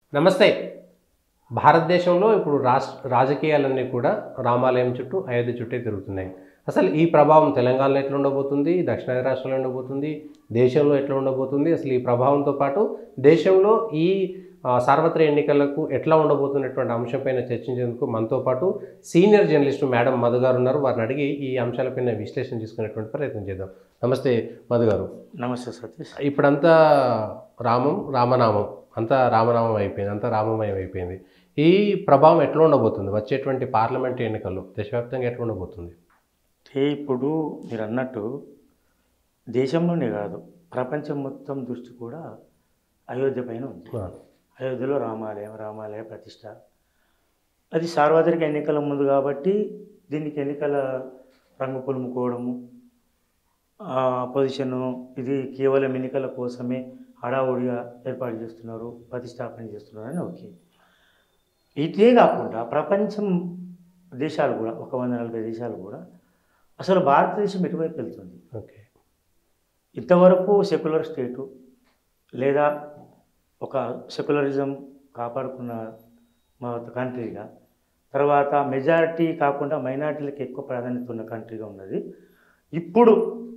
నమస్తే భారతదేశంలో ఇప్పుడు రాష్ట్ర రాజకీయాలన్నీ కూడా రామాలయం చుట్టూ అయోధ్య చుట్టే తిరుగుతున్నాయి అసలు ఈ ప్రభావం తెలంగాణలో ఎట్లా ఉండబోతుంది దక్షిణాది రాష్ట్రాల్లో ఉండబోతుంది దేశంలో ఎట్లా ఉండబోతుంది అసలు ఈ ప్రభావంతో పాటు దేశంలో ఈ ఆ, సార్వత్రిక ఎన్నికలకు ఎట్లా ఉండబోతున్నటువంటి అంశంపైన చర్చించేందుకు మనతో పాటు సీనియర్ జర్నలిస్ట్ మేడం మధు గారు ఉన్నారు వారిని అడిగి ఈ అంశాలపైన విశ్లేషణ చేసుకునేటువంటి ప్రయత్నం చేద్దాం నమస్తే మధు గారు నమస్తే సతీష్ ఇప్పుడంతా రామం రామనామం అంతా రామనామం అయిపోయింది అంతా రామమయం అయిపోయింది ఈ ప్రభావం ఎట్లా ఉండబోతుంది వచ్చేటువంటి పార్లమెంట్ ఎన్నికల్లో దేశవ్యాప్తంగా ఎట్లా ఉండబోతుంది అంటే ఇప్పుడు మీరు అన్నట్టు దేశంలోనే కాదు ప్రపంచం మొత్తం దృష్టి కూడా అయోధ్య పైన ఉంది ఆ, అయోధ్యలో రామాలయం రామాలయ ప్రతిష్ట అది సార్వత్రిక ఎన్నికల ముందు కాబట్టి దీనికి ఎన్నికల రంగు పులుముకోవడము పొజిషను ఇది కేవలం ఎన్నికల కోసమే హడావుడిగా ఏర్పాటు చేస్తున్నారు ప్రతిష్టాపన చేస్తున్నారు అని ఓకే ఇదే కాకుండా ప్రపంచం దేశాలు కూడా ఒక వంద నలభై దేశాలు కూడా అసలు భారతదేశం ఎటువైపు వెళ్తుంది ఓకే ఇంతవరకు సెక్యులర్ స్టేటు లేదా ఒక సెక్యులరిజం కాపాడుకున్న మా కంట్రీగా తర్వాత మెజారిటీ కాకుండా మైనారిటీలకు ఎక్కువ ప్రాధాన్యత ఉన్న కంట్రీగా ఉన్నది ఇప్పుడు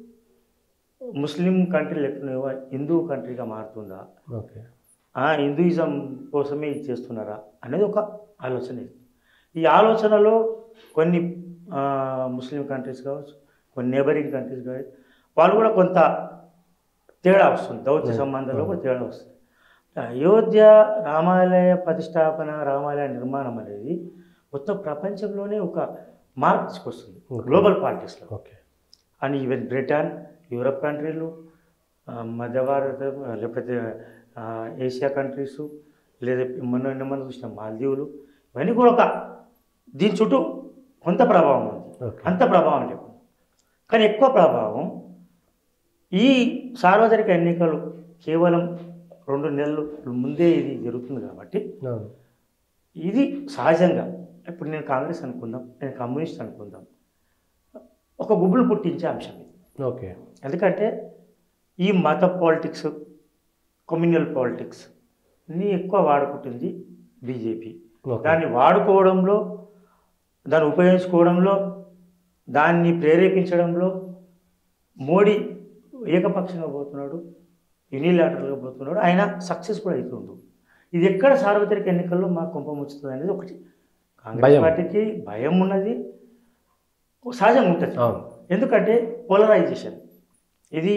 ముస్లిం కంట్రీ లెక్క హిందూ కంట్రీగా మారుతుందా ఓకే ఆ హిందూయిజం కోసమే ఇది చేస్తున్నారా అనేది ఒక ఆలోచన ఇది ఈ ఆలోచనలో కొన్ని ఆ, ముస్లిం కంట్రీస్ కావచ్చు కొన్ని నేబరింగ్ కంట్రీస్ కావచ్చు వాళ్ళు కూడా కొంత తేడా వస్తుంది దౌత్య సంబంధాల్లో కూడా తేడా వస్తుంది అయోధ్య రామాలయ ప్రతిష్టాపన రామాలయ నిర్మాణం అనేది మొత్తం ప్రపంచంలోనే ఒక మార్పు తీసుకొస్తుంది Okay. గ్లోబల్ పాలిటిక్స్లో okay and even Britain Europe కంట్రీలు ఆ, మధ్య భారత లేకపోతే ఆ, ఏషియా కంట్రీస్ లేదా మొన్న నిన్న మనం చూసిన మాల్దీవులు ఇవన్నీ కూడా ఒక దీని చుట్టూ కొంత ప్రభావం ఉంది ఓకే అంత ప్రభావం లేదు కానీ ఎక్కువ ప్రభావం ఈ సార్వత్రిక ఎన్నికలు కేవలం రెండు నెలలు ముందే ఇది జరుగుతుంది కాబట్టి అవును. ఇది సహజంగా ఇప్పుడు నేను కాంగ్రెస్ అనుకుందాం నేను కమ్యూనిస్ట్ అనుకుందాం ఒక గుబులు పుట్టించే అంశం ఇది ఓకే ఎందుకంటే ఈ మత పాలిటిక్స్ కమ్యూనల్ పాలిటిక్స్ ని ఎక్కువ వాడుకుంటుంది బీజేపీ ఓకే దాన్ని వాడుకోవడంలో దాన్ని ఉపయోగించుకోవడంలో దాన్ని ప్రేరేపించడంలో మోడీ ఏకపక్షంగా పోతున్నాడు యూనిలాటరల్గా పోతున్నాడు ఆయన సక్సెస్ కూడా అవుతుండు ఇది ఎక్కడ సార్వత్రిక ఎన్నికల్లో మా కుంభం వచ్చుతుంది అనేది ఒకటి కాంగ్రెస్ భయం. పార్టీకి భయం ఉన్నది సహజంగా ఉంటుంది అవును ఎందుకంటే పోలరైజేషన్ ఇది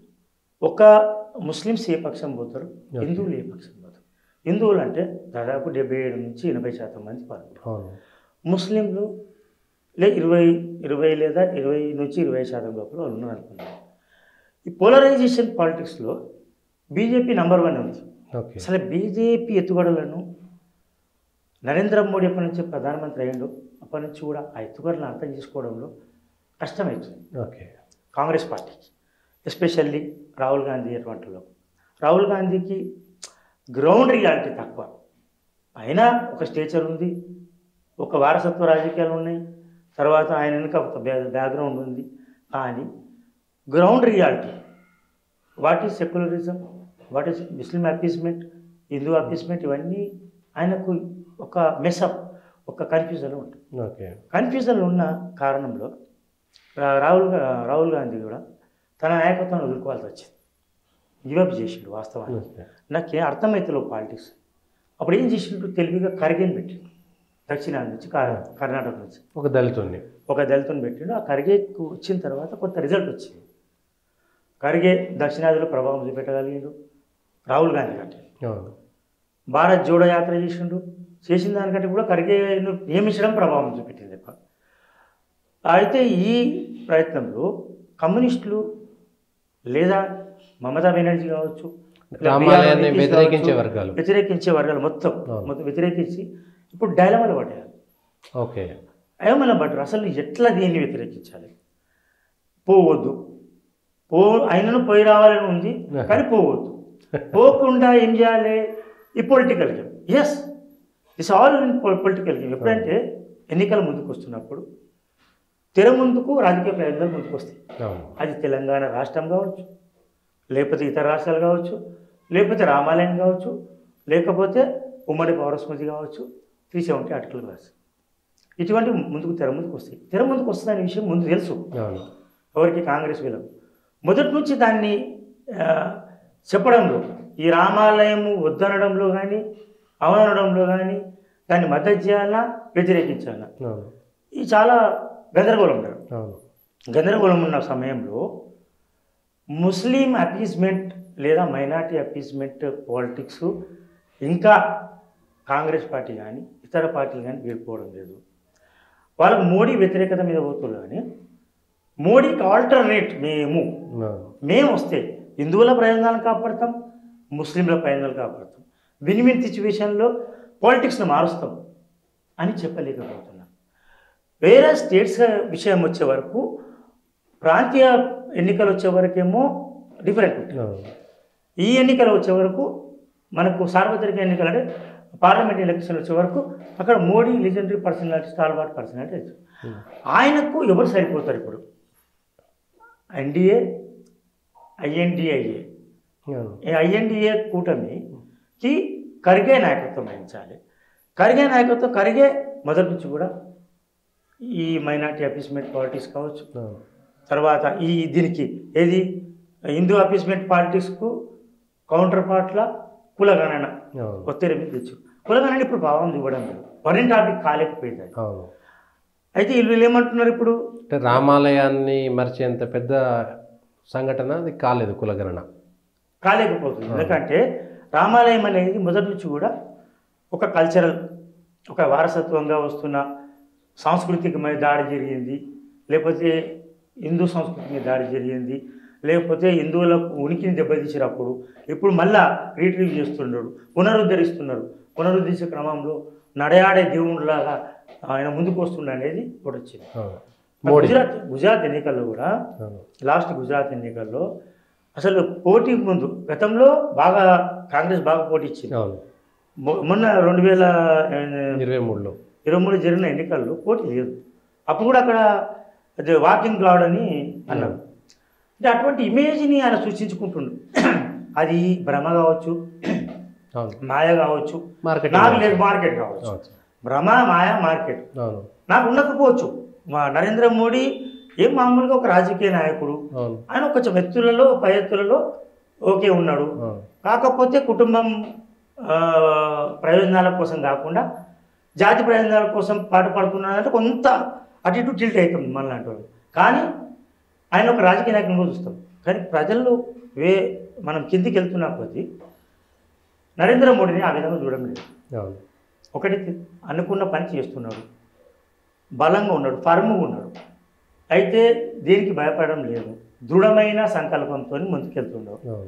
ఒక ముస్లిమ్స్ ఏ పక్షం పోతారు Okay. హిందువులు ఏ పక్షం పోతారు హిందువులు అంటే దాదాపు డెబ్బై ఏడు నుంచి ఎనభై శాతం మంది పాల్గొంటారు అవును ముస్లింలు లే ఇరవై ఇరవై లేదా ఇరవై నుంచి ఇరవై శాతం లోపల వాళ్ళు ఉన్నారు అనుకున్నాం ఈ పోలరైజేషన్ పాలిటిక్స్లో బీజేపీ నంబర్ వన్ ఉంది ఓకే అసలు బీజేపీ ఎత్తుగడలను నరేంద్ర మోడీ ఎప్పటి నుంచి ప్రధానమంత్రి అయ్యిండు అప్పటి నుంచి కూడా ఆ ఎత్తుగడలను అర్థం చేసుకోవడంలో కష్టమవుతుంది ఓకే కాంగ్రెస్ పార్టీకి ఎస్పెషల్లీ రాహుల్ గాంధీ అటువంటిలో రాహుల్ గాంధీకి గ్రౌండ్ రియాలిటీ తక్కువ అయినా ఒక స్టేచర్ ఉంది ఒక వారసత్వ రాజకీయాలు ఉన్నాయి తర్వాత ఆయన వెనుక ఒక బ్యా- బ్యాక్గ్రౌండ్ ఉంది కానీ ground reality what is secularism what is Muslim appeasement Hindu appeasement ఇవన్నీ ఆయనకు ఒక మెసప్ ఒక కన్ఫ్యూజన్ ఉంటుంది ఓకే కన్ఫ్యూజన్ ఉన్న కారణంలో రా- రాహుల్ గా- రాహుల్ గాంధీ కూడా తన నాయకత్వాన్ని వదులుకోవాల్సి వచ్చింది గివప్ చేసిండు వాస్తవానికి ఓకే నాకు అర్థమైతలేవు పాలిటిక్స్ అప్పుడు ఏం చేసిండు తెలివిగా ఖర్గేని పెట్టిండు దక్షిణాది నుంచి కా- కర్ణాటక నుంచి ఒక దళితుడిని ఒక దళితుని పెట్టిండు ఆ ఖర్గేకు వచ్చిన తర్వాత కొంత రిజల్ట్ వచ్చింది ఖర్గే దక్షిణాదిలో ప్రభావం చూపెట్టగలిగిండు రాహుల్ గాంధీ కంటే అవును భారత్ జోడో యాత్ర చేసిండు చేసిన దానికంటే కూడా ఖర్గేను నియమించడం ప్రభావం చూపెట్టింది ఎక్కువ అయితే ఈ ప్రయత్నంలో కమ్యూనిస్టులు లేదా మమతా బెనర్జీ కావచ్చు లేదా రామాలయాన్ని బీఆర్ వ్యతిరేకించే కావచ్చు, వర్గాలు వ్యతిరేకించే వర్గాలు మొత్తం అవును. మొత్తం వ్యతిరేకించి ఇప్పుడు డైలమాలు పడ్డారు ఓకే ఏమన్నా పడ్డారు అసలు ఎట్లా దీన్ని వ్యతిరేకించాలి పోవద్దు పో ఆయనను పోయి రావాలని ఉంది కానీ పోవద్దు పోకుండా ఏం చేయాలి ఈ political game yes it's all in political game ఎప్పుడంటే ఎన్నికల ముందుకు వస్తున్నప్పుడు తెర ముందుకు రాజకీయ ప్రయోజనాలు ముందుకు వస్తాయి అవును అది తెలంగాణ రాష్ట్రం కావచ్చు లేకపోతే ఇతర రాష్ట్రాలు కావచ్చు లేకపోతే రామాలయం కావచ్చు లేకపోతే ఉమ్మడి పౌర స్మృతి కావచ్చు త్రీ సెవెంటీ ఆర్టికల్ కావచ్చు ఇటువంటి ముందుకు తెర ముందుకు వస్తాయి తెర ముందుకు వస్తుందనే విషయం ముందు తెలుసు అవును ఎవరికి కాంగ్రెస్ వీళ్ళకు మొదటి నుంచి దాన్ని ఆ, చెప్పడంలో ఈ రామాలయము వద్దనడంలో కానీ అవనడంలో కానీ దాన్ని మద్దతు చేయాలా వ్యతిరేకించాలా అవును ఇది చాలా గందరగోళం ఉన్నారు అవును గందరగోళం ఉన్న సమయంలో ముస్లిం అపీస్మెంట్ లేదా మైనార్టీ అపీస్మెంట్ పాలిటిక్స్ ఇంకా కాంగ్రెస్ పార్టీ కానీ ఇతర పార్టీలు కానీ వీడిపోవడం లేదు వాళ్ళకు మోడీ వ్యతిరేకత మీద పోతున్నారు కానీ మోడీకి ఆల్టర్నేట్ మేము అవును మేము వస్తే హిందువుల ప్రయోజనాలు కాపాడతాం ముస్లింల ప్రయోజనాలు కాపాడతాం విన్ విన్ సిచ్యువేషన్లో పాలిటిక్స్ను మారుస్తాం అని చెప్పలేకపోతున్నాం వేరే స్టేట్స్ విషయం వచ్చే వరకు ప్రాంతీయ ఎన్నికలు వచ్చే వరకేమో డిఫరెంట్ ఉంటుంది అవును ఈ ఎన్నికలు వచ్చే వరకు మనకు సార్వత్రిక ఎన్నికలు అంటే పార్లమెంట్ ఎలక్షన్ వచ్చే వరకు అక్కడ Modi legendary personality stalwart personality Hmm. ఆయనకు ఎవరు సరిపోతారు ఇప్పుడు ఎన్డీఏ ఐఎన్డిఐఏ అవును ఈ ఐఎన్డిఏ కూటమికి కరిగే నాయకత్వం వహించాలి కరిగే నాయకత్వం కరిగే మొదటి నుంచి కూడా ఈ మైనార్టీ అపీస్మెంట్ పాలిటిక్స్ కావచ్చు అవును తర్వాత ఈ దీనికి ఏది హిందూ అపీస్మెంట్ పాలిటిక్స్కు కౌంటర్ పార్ట్ల కులగణన అవును ఒత్తిడి మీద తెచ్చు కులగణన ఇప్పుడు భావం చూపడం లేదు వరిన్ టాపిక్ కాలేకపోయింది అది. అవును అయితే వీళ్ళు ఏమంటున్నారు ఇప్పుడు అంటే రామాలయాన్ని మరిచేంత పెద్ద సంఘటన అది కాలేదు కులగణన కాలేకపోతుంది ఎందుకంటే రామాలయం అనేది మొదటి నుంచి కూడా ఒక కల్చరల్ ఒక వారసత్వంగా వస్తున్న సాంస్కృతికమైన దాడి జరిగింది లేకపోతే హిందూ సంస్కృతి మీద దాడి జరిగింది లేకపోతే హిందువులకు ఉనికిని దెబ్బతీసినప్పుడు ఇప్పుడు మళ్ళా రీట్రీవ్ చేస్తున్నాడు పునరుద్ధరిస్తున్నారు పునరుద్ధరించే క్రమంలో నడయాడే దేవుడిలాగా ఆయన ముందుకు వస్తుండ అనేది ఒకటి వచ్చింది అవును మోడీ గుజరాత్ గుజరాత్ ఎన్నికల్లో కూడా అవును లాస్ట్ గుజరాత్ ఎన్నికల్లో అసలు పోటీకి ముందు గతంలో బాగా కాంగ్రెస్ బాగా పోటీ ఇచ్చింది అవును మొ- మొన్న రెండు వేల ఇరవై మూడులో ఇరవై మూడు జరిగిన ఎన్నికల్లో పోటీ లేదు అప్పుడు కూడా అక్కడ అది వాకింగ్ క్లౌడ్ అని అన్నారు అంటే అటువంటి ఇమేజ్ని ఆయన సృష్టించుకుంటుండు అది భ్రమ కావచ్చు అవును మాయ కావచ్చు మార్కెటింగ్ నాకు లేదు మార్కెట్ కావచ్చు అవును భ్రమ మాయ మార్కెట్ అవును నాకు ఉండకపోవచ్చు మా నరేంద్ర మోడీ ఏం మామూలుగా ఒక రాజకీయ నాయకుడు అవును ఆయన కొంచెం ఎత్తులలో పై ఎత్తులలో ఓకే ఉన్నాడు అవును కాకపోతే కుటుంబం ఆ, ప్రయోజనాల కోసం కాకుండా జాతి ప్రయోజనాల కోసం పాటు పడుతున్నాడంటే కొంత అటు ఇటు టిల్ట్ అవుతుంది మనలాంటి వాళ్ళు కానీ ఆయన ఒక రాజకీయ నాయకులను చూస్తాం కానీ ప్రజల్లో వే మనం కిందికి వెళ్తున్నా కొద్దీ నరేంద్ర మోడీని ఆ విధంగా చూడడం లేదు అవును ఒకటి అనుకున్న పని చేస్తున్నాడు బలంగా ఉన్నాడు ఫర్మ్గా ఉన్నాడు అయితే దేనికి భయపడడం లేదు దృఢమైన సంకల్పంతో ముందుకెళ్తున్నాడు అవును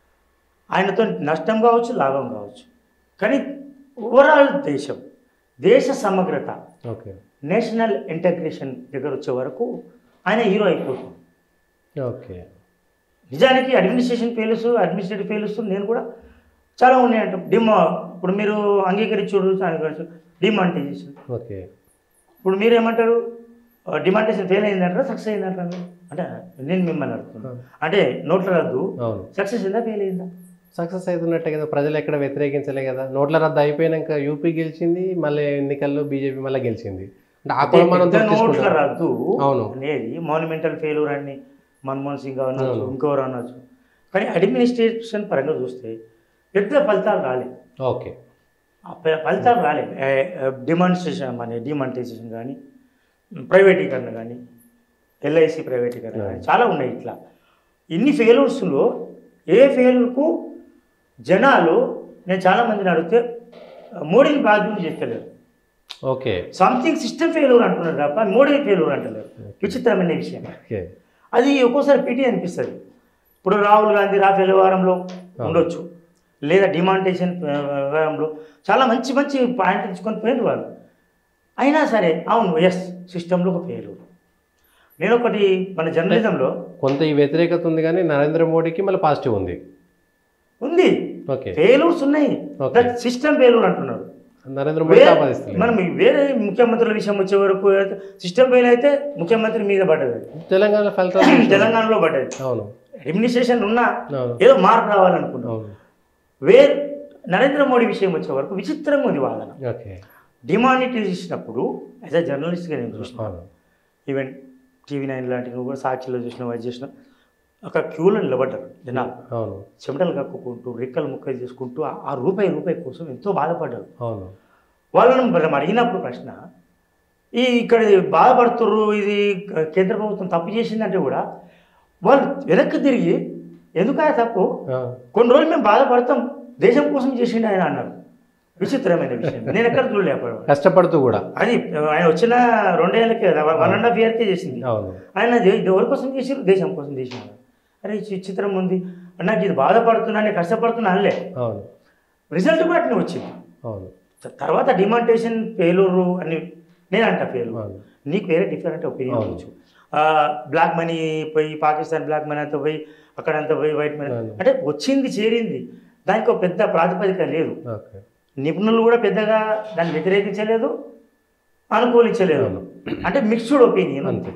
ఆయనతో నష్టం కావచ్చు లాభం కావచ్చు కానీ ఓవరాల్ దేశం దేశ సమగ్రత ఓకే నేషనల్ ఇంటగ్రేషన్ దగ్గర వచ్చే వరకు ఆయన హీరో అయిపోతుంది ఓకే నిజానికి అడ్మినిస్ట్రేషన్ ఫెయిల్స్ అడ్మినిస్ట్రేటివ్ ఫెయిల్స్ నేను కూడా చాలా ఉన్నాయంట డిమా ఇప్పుడు మీరు అంగీకరించుడు డిమానిటైజేషన్ ఓకే ఇప్పుడు మీరు ఏమంటారు డిమానిటేషన్ ఫెయిల్ అయిందంటారా సక్సెస్ అయిందంటారా అంటే నేను మిమ్మల్ని అడుగుతున్నాను అంటే నోట్ల రద్దు అవును సక్సెస్ అయిందా ఫెయిల్ అయిందా సక్సెస్ అవుతున్నట్టే కదా ప్రజలు ఎక్కడ వ్యతిరేకించలే కదా నోట్ల రద్దు అయిపోయినాక యూపీ గెలిచింది మళ్ళీ ఎన్నికల్లో బీజేపీ మళ్ళీ గెలిచింది అంటే ఆ కులం మనం పెద్ద నోట్ల తీసుకుంటాం. రద్దు అవును. అనేది మాన్యుమెంటల్ ఫెయిల్యూర్ అని మన్మోహన్ సింగ్ అనొచ్చు అవును. ఇంకోరు అనొచ్చు కానీ అడ్మినిస్ట్రేషన్ పరంగా చూస్తే పెద్ద ఫలితాలు రాలేదు ఓకే ఆ ఫ- ఫలితాలు రాలేదు డిమాన్స్ట్రేషన్ మన డిమానిటైజేషన్ కానీ ప్రైవేటీకరణ కానీ ఎల్ఐసి ప్రైవేటీకరణ కానీ చాలా ఉన్నాయి ఇట్లా ఇన్ని ఫెయిల్యూర్స్లో ఏ ఫెయిల్యూర్కు జనాలు నేను చాలా మందిని అడిగితే మోడీని బాధ్యులు చేస్తలేరు ఓకే సంథింగ్ సిస్టమ్ ఫెయిల్యూర్ అంటున్నారు తప్ప మోడీ ఫెయిల్యూర్ అంటలేరు విచిత్రమైన విషయం ఓకే అది ఒక్కోసారి పిటి అనిపిస్తుంది ఇప్పుడు రాహుల్ గాంధీ రాఫెల్ వ్యవహారంలో ఉండొచ్చు లేదా డిమాంటేషన్ వ్యవహారంలో చాలా మంచి మంచి పాయింట్ ఇచ్చుకొని పోయిన వాళ్ళు అయినా సరే అవును ఎస్ సిస్టంలో ఒక ఫెయిల్యూర్ నేను ఒకటి మన జర్నలిజంలో కొంత ఈ వ్యతిరేకత ఉంది కానీ నరేంద్ర మోడీకి మళ్ళీ పాజిటివ్ ఉంది ఉంది ఓకే ఫెయిల్యూర్స్ ఉన్నాయి Okay. దట్ సిస్టమ్ ఫెయిల్యూర్ అంటున్నారు నరేంద్ర మోడీ వే- ఆపాదిస్తుంది మనం వేరే ముఖ్యమంత్రుల విషయం వచ్చే వరకు సిస్టమ్ ఫెయిల్ అయితే ముఖ్యమంత్రి మీద పడ్డది తెలంగాణ ఫలితాలు తెలంగాణలో పడ్డది అవును అడ్మినిస్ట్రేషన్ ఉన్నా అవును ఏదో మార్పు రావాలనుకున్నాం అవును వేర్ నరేంద్ర మోడీ విషయం వచ్చే వరకు విచిత్రంగా ఉంది వాదన ఓకే డిమానిటైజ్ చేసినప్పుడు యాజ్ అ జర్నలిస్ట్గా నేను చూసిన అవును ఈవెన్ టీవీ నైన్ లాంటివి కూడా సాక్షిలో చూసిన అది చేసిన ఒక క్యూలో నిలబడ్డారు జనాలు అవును చెమటలు కక్కుకుంటూ రెక్కలు ముక్కలు చేసుకుంటూ ఆ- ఆ రూపాయి రూపాయి కోసం ఎంతో బాధపడ్డారు అవును వాళ్ళని మనం అడిగినప్పుడు ప్రశ్న ఈ ఇక్కడ బాధపడుతుర్రు ఇది కేంద్ర ప్రభుత్వం తప్పు చేసిందంటే కూడా వాళ్ళు వెనక్కి తిరిగి ఎందుకు ఆ తప్పు ఆ, కొన్ని రోజులు మేము బాధపడతాం దేశం కోసం చేసిండు ఆయన అన్నారు విచిత్రమైన విషయం నేను ఎక్కడ చూడలేకపోయాను కష్టపడుతూ కూడా అది ఆయన వచ్చిన రెండేళ్ళకే కదా వన్ అండ్ హాఫ్ ఇయర్కే చేసింది అవును ఆయన దే- ఎవరి కోసం చేసారు దేశం కోసం చేసినారు అరే ఈ చి- చిత్రం ఉంది నాకు ఇది బాధపడుతున్నా నేను కష్టపడుతున్నా అనలే అవును రిజల్ట్ కూడా అట్నే వచ్చింది అవును త- తర్వాత డిమాంటేషన్ ఫెయిలూరు అని నేను అంట ఫెయిల్ అవును నీకు వేరే డిఫరెంట్ ఒపీనియన్ అవును. అవ్వచ్చు బ్లాక్ మనీ పోయి పాకిస్తాన్ బ్లాక్ మనీ అంతా పోయి అక్కడంతా పోయి వైట్ మనీ అవును. అంటే వచ్చింది చేరింది దానికి ఒక పెద్ద ప్రాతిపదిక లేదు ఓకే నిపుణులు కూడా పెద్దగా దాన్ని వ్యతిరేకించలేదు అనుకూలించలేదు అవును. అంటే మిక్స్డ్ ఒపీనియన్ అంతే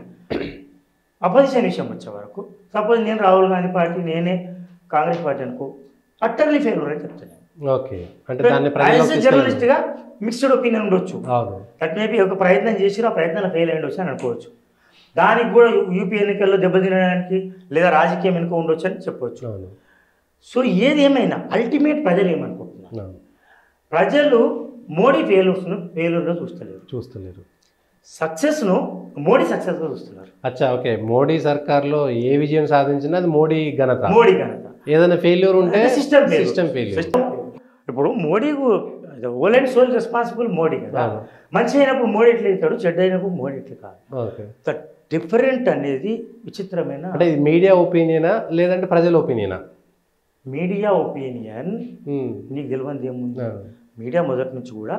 అపోజిషన్ విషయం వచ్చే వరకు సపోజ్ నేను రాహుల్ గాంధీ పార్టీ నేనే కాంగ్రెస్ పార్టీ అనుకో అట్టర్లీ ఫెయిల్యూర్ అని చెప్తాను ఓకే అంటే దాన్ని ప్రజల్లోకి జర్నలిస్ట్ తీసుకెళ్ళాలి. గా మిక్స్డ్ ఒపీనియన్ ఉండొచ్చు అవును దట్ మేబీ ఒక ప్రయత్నం చేసి ఆ ప్రయత్నంలో ఫెయిల్ అయ్యి ఉండొచ్చు అని అనుకోవచ్చు దానికి కూడా యూపీ ఎన్నికల్లో దెబ్బతినడానికి లేదా రాజకీయం వెనుక ఉండొచ్చు అని చెప్పవచ్చు అవును సో ఏది ఏమైనా అల్టిమేట్ ప్రజలు ఏమనుకుంటున్నారు అవును ప్రజలు మోడీ ఫెయిల్యూర్స్ను ఫెయిల్యూర్గా చూస్తలేరు చూస్తలేరు సక్సెస్ను మోడీ సక్సెస్గా చూస్తున్నారు అచ్చా ఓకే మోడీ సర్కార్లో ఏ విజయం సాధించినా అది మోడీ ఘనత మోడీ కనుక ఏదైనా ఫెయిల్యూర్ ఉంటే సిస్టమ్ సిస్టమ్ ఫెయిల్యూర్ ఇప్పుడు Modi whole and sole responsible Modi కదా అవును. మంచి అయినప్పుడు మోడీ ఎట్లా అవుతాడు చెడ్డ అయినప్పుడు మోడీ ఎట్లా కాదు ఓకే ద డిఫరెంట్ అనేది విచిత్రమైన అంటే ఇది మీడియా ఒపీనియనా లేదంటే ప్రజల ఒపీనియనా మీడియా ఒపీనియన్ నీకు తెలియంది ఏముంది మీడియా మొదటి నుంచి కూడా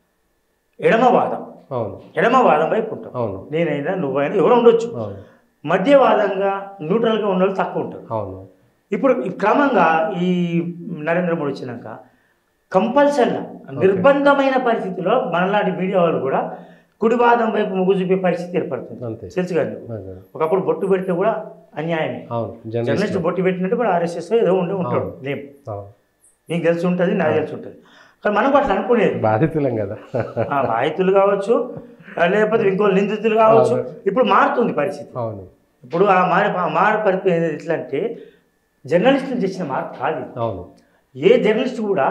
ఎడమవాదం అవును ఎడమవాదం వైపు ఉంటాం అవును నేనైనా నువ్వైనా ఎవరు ఉండొచ్చు అవును మధ్యవాదంగా న్యూట్రల్గా ఉన్న వాళ్ళు తక్కువ ఉంటారు అవును ఇప్పుడు ఈ క్రమంగా ఈ నరేంద్ర మోడీ వచ్చినాక కంపల్సరీగా నిర్బంధమైన పరిస్థితిలో మనలాంటి మీడియా వాళ్ళు కూడా కుడివాదం వైపు మొగ్గు చూపే పరిస్థితి ఏర్పడుతుంది అంతే తెలుసు కదా నీకు. అదే. ఒకప్పుడు బొట్టు పెడితే కూడా అన్యాయమే అవును జర్నలిస్ట్ జర్నలిస్ట్ బొట్టు పెట్టినట్టు కూడా ఆర్ఎస్ఎస్ ఏదో ఉండి ఉంటాడు అవును. నేమ్ అవును నీకు తెలిసి ఉంటుంది నాకు తెలిసి ఉంటుంది కానీ మనం కూడా అట్లా అనుకునేది బాధితులం కదా ఆ బాధితులు కావచ్చు ఆ లేకపోతే ఇంకో నిందితులు కావచ్చు ఇప్పుడు మారుతుంది పరిస్థితి అవును ఇప్పుడు ఆ మారి ఆ మారు పరిస్థితి ఏది ఎట్లా అంటే జర్నలిస్టులు చేసిన మార్పు కాదు ఇది. అవును ఏ జర్నలిస్ట్ కూడా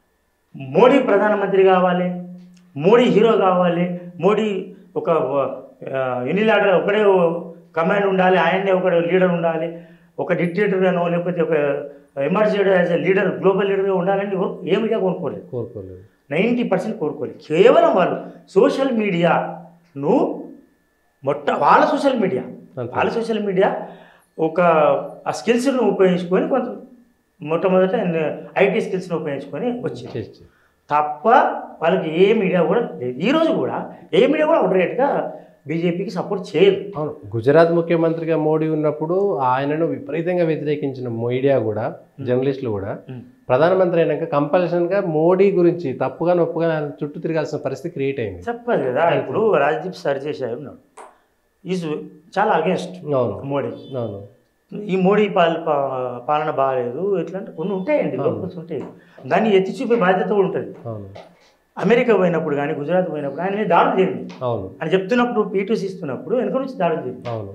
మోడీ ప్రధానమంత్రి కావాలి మోడీ హీరో కావాలి మోడీ ఒక యూనిలాడర్ ఒకడే కమాండ్ ఉండాలి ఆయన్నే ఒక లీడర్ ఉండాలి ఒక డిక్టేటర్ గానో లేకపోతే ఒక emerged as a leader global లీడర్గా ఉండాలని ఎవరు ఏ మీడియా కోరుకోలేదు కోరుకోలేదు నైంటీ పర్సెంట్ కోరుకోలేదు కేవలం వాళ్ళు సోషల్ మీడియాను మొట్ట వాళ్ళ సోషల్ మీడియా అంతే. వాళ్ళ సోషల్ మీడియా ఒక ఆ స్కిల్స్ను ఉపయోగించుకొని కొంత మొట్టమొదట ఐటీ స్కిల్స్ని ఉపయోగించుకొని వచ్చింది చేసి తప్ప వాళ్ళకి ఏ మీడియా కూడా లేదు ఈ రోజు కూడా ఏ మీడియా కూడా అవుట్రేట్గా బీజేపీకి సపోర్ట్ చేయదు అవును గుజరాత్ ముఖ్యమంత్రిగా మోడీ ఉన్నప్పుడు ఆయనను విపరీతంగా వ్యతిరేకించిన మీడియా కూడా జర్నలిస్టులు కూడా ప్రధానమంత్రి అయినాక కంపల్సరీగా మోడీ గురించి తప్పుగా నొప్పుగా ఆయన చుట్టూ తిరగాల్సిన పరిస్థితి క్రియేట్ అయింది చెప్పదు కదా ఇప్పుడు రాజ్దీప్ సర్జేశారు ఉన్నాడు ఈజ్ చాలా అగేన్స్ట్ అవును మోడీ అవును ఈ మోడీ పాల పా- పాలన బాగాలేదు ఇట్లాంటి కొన్ని ఉంటాయండి లోపల్స్ ఉంటాయి దాన్ని ఎత్తి చూపే బాధ్యత కూడా ఉంటుంది అవును అమెరికా పోయినప్పుడు కానీ గుజరాత్ పోయినప్పుడు ఆయన మీద దాడులు జరిగింది అవును అని చెప్తున్నప్పుడు పీటూస్ ఇస్తున్నప్పుడు వెనక నుంచి దాడులు జరిగింది అవును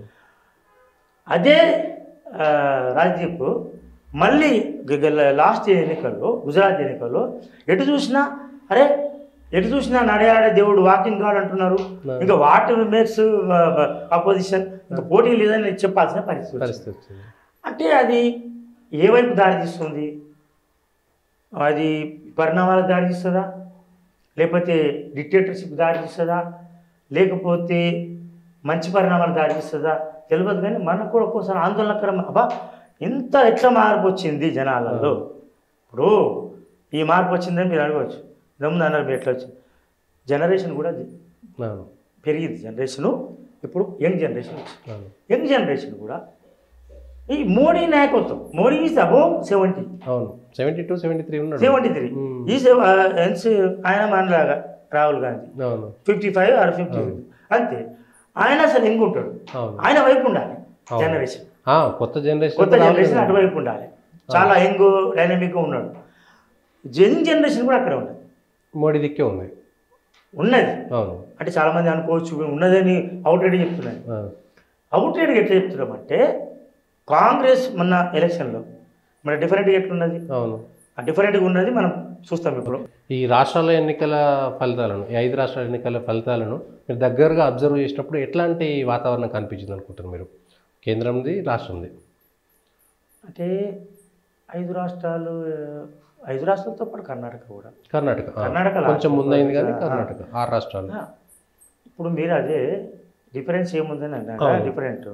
అదే ఆ, రాజ్దీప్ మళ్ళీ గ- గ- లాస్ట్ ఎన్నికల్లో గుజరాత్ ఎన్నికల్లో ఎటు చూసినా అరే ఎటు చూసినా నడయాడే దేవుడు వాకింగ్ గాడ్ అంటున్నారు ఇంకా వాట్ మేక్స్ అపోజిషన్ ఇంకా పోటీ లేదని చెప్పాల్సిన పరిస్థితి వచ్చింది. పరిస్థితి వచ్చింది అంటే అది ఏ వైపు దారి తీస్తుంది అది పరిణామాలకు దారి తీస్తుందా లేకపోతే డిక్టేటర్షిప్ దారి తీస్తుందా లేకపోతే మంచి పరిణామాలకు దారి తీస్తుందా తెలియదు కానీ మనకు కూడా ఒక్కోసారి ఆందోళనకరం అబ్బా ఇంత ఎట్లా మార్పు వచ్చింది జనాలలో ఇప్పుడు ఈ మార్పు వచ్చిందని మీరు అడగవచ్చు దమ్ముంది అన్నారు మీరు ఎట్లా వచ్చింది జనరేషన్ కూడా అవును పెరిగింది జనరేషను ఇప్పుడు యంగ్ జనరేషన్ వచ్చింది అవును యంగ్ జనరేషన్ కూడా ఈ మోడీ నాయకత్వం మోడీ ఈజ్ అబౌవ్ సెవెంటీ అవును సెవెంటీ టూ సెవెంటీ త్రీ ఉన్నాడు సెవెంటీ త్రీ Hmm. ఈ ఆయన మనలాగా రాహుల్ గాంధీ అవును ఫిఫ్టీ ఫైవ్ ఆర్ ఫిఫ్టీ అంతే ఆయన అసలు ఎంగు ఉంటాడు అవును ఆయన వైపు ఉండాలి అవును. జనరేషన్ ఆ, కొత్త జనరేషన్ కొత్త జనరేషన్ అటువైపు ఉండాలి చాలా యంగ్ డైనమిక్గా ఉన్నాడు జన్ జనరేషన్ కూడా అక్కడే ఉన్నది మోడీ దిక్కే ఉంది ఉన్నది అవును అంటే చాలామంది అనుకోవచ్చు ఉన్నదని అవుట్రేడ్ చెప్తున్నారు ఆ, అవుట్రేడ్ ఎట్లా చెప్తున్నామంటే కాంగ్రెస్ మొన్న ఎలక్షన్లో మన డిఫరెంట్గా ఎట్లున్నది అవును ఆ డిఫరెంట్గా ఉన్నది మనం చూస్తాం ఇప్పుడు ఈ రాష్ట్రాల ఎన్నికల ఫలితాలను ఈ ఐదు రాష్ట్రాల ఎన్నికల ఫలితాలను మీరు దగ్గరగా అబ్జర్వ్ చేసినప్పుడు ఎట్లాంటి వాతావరణం కనిపించింది అనుకుంటారు మీరు కేంద్రంది రాష్ట్రంది అంటే ఐదు రాష్ట్రాలు ఆ, ఐదు రాష్ట్రాలతో పాటు కర్ణాటక కూడా కర్ణాటక ఆ, కర్ణాటక కొంచెం లాస్ట్ ముందైంది కానీ ఆ, కర్ణాటక ఆరు రాష్ట్రాలు ఆ, ఇప్పుడు మీరు అదే డిఫరెన్స్ ఏముందని అన్నారా అవును. డిఫరెంట్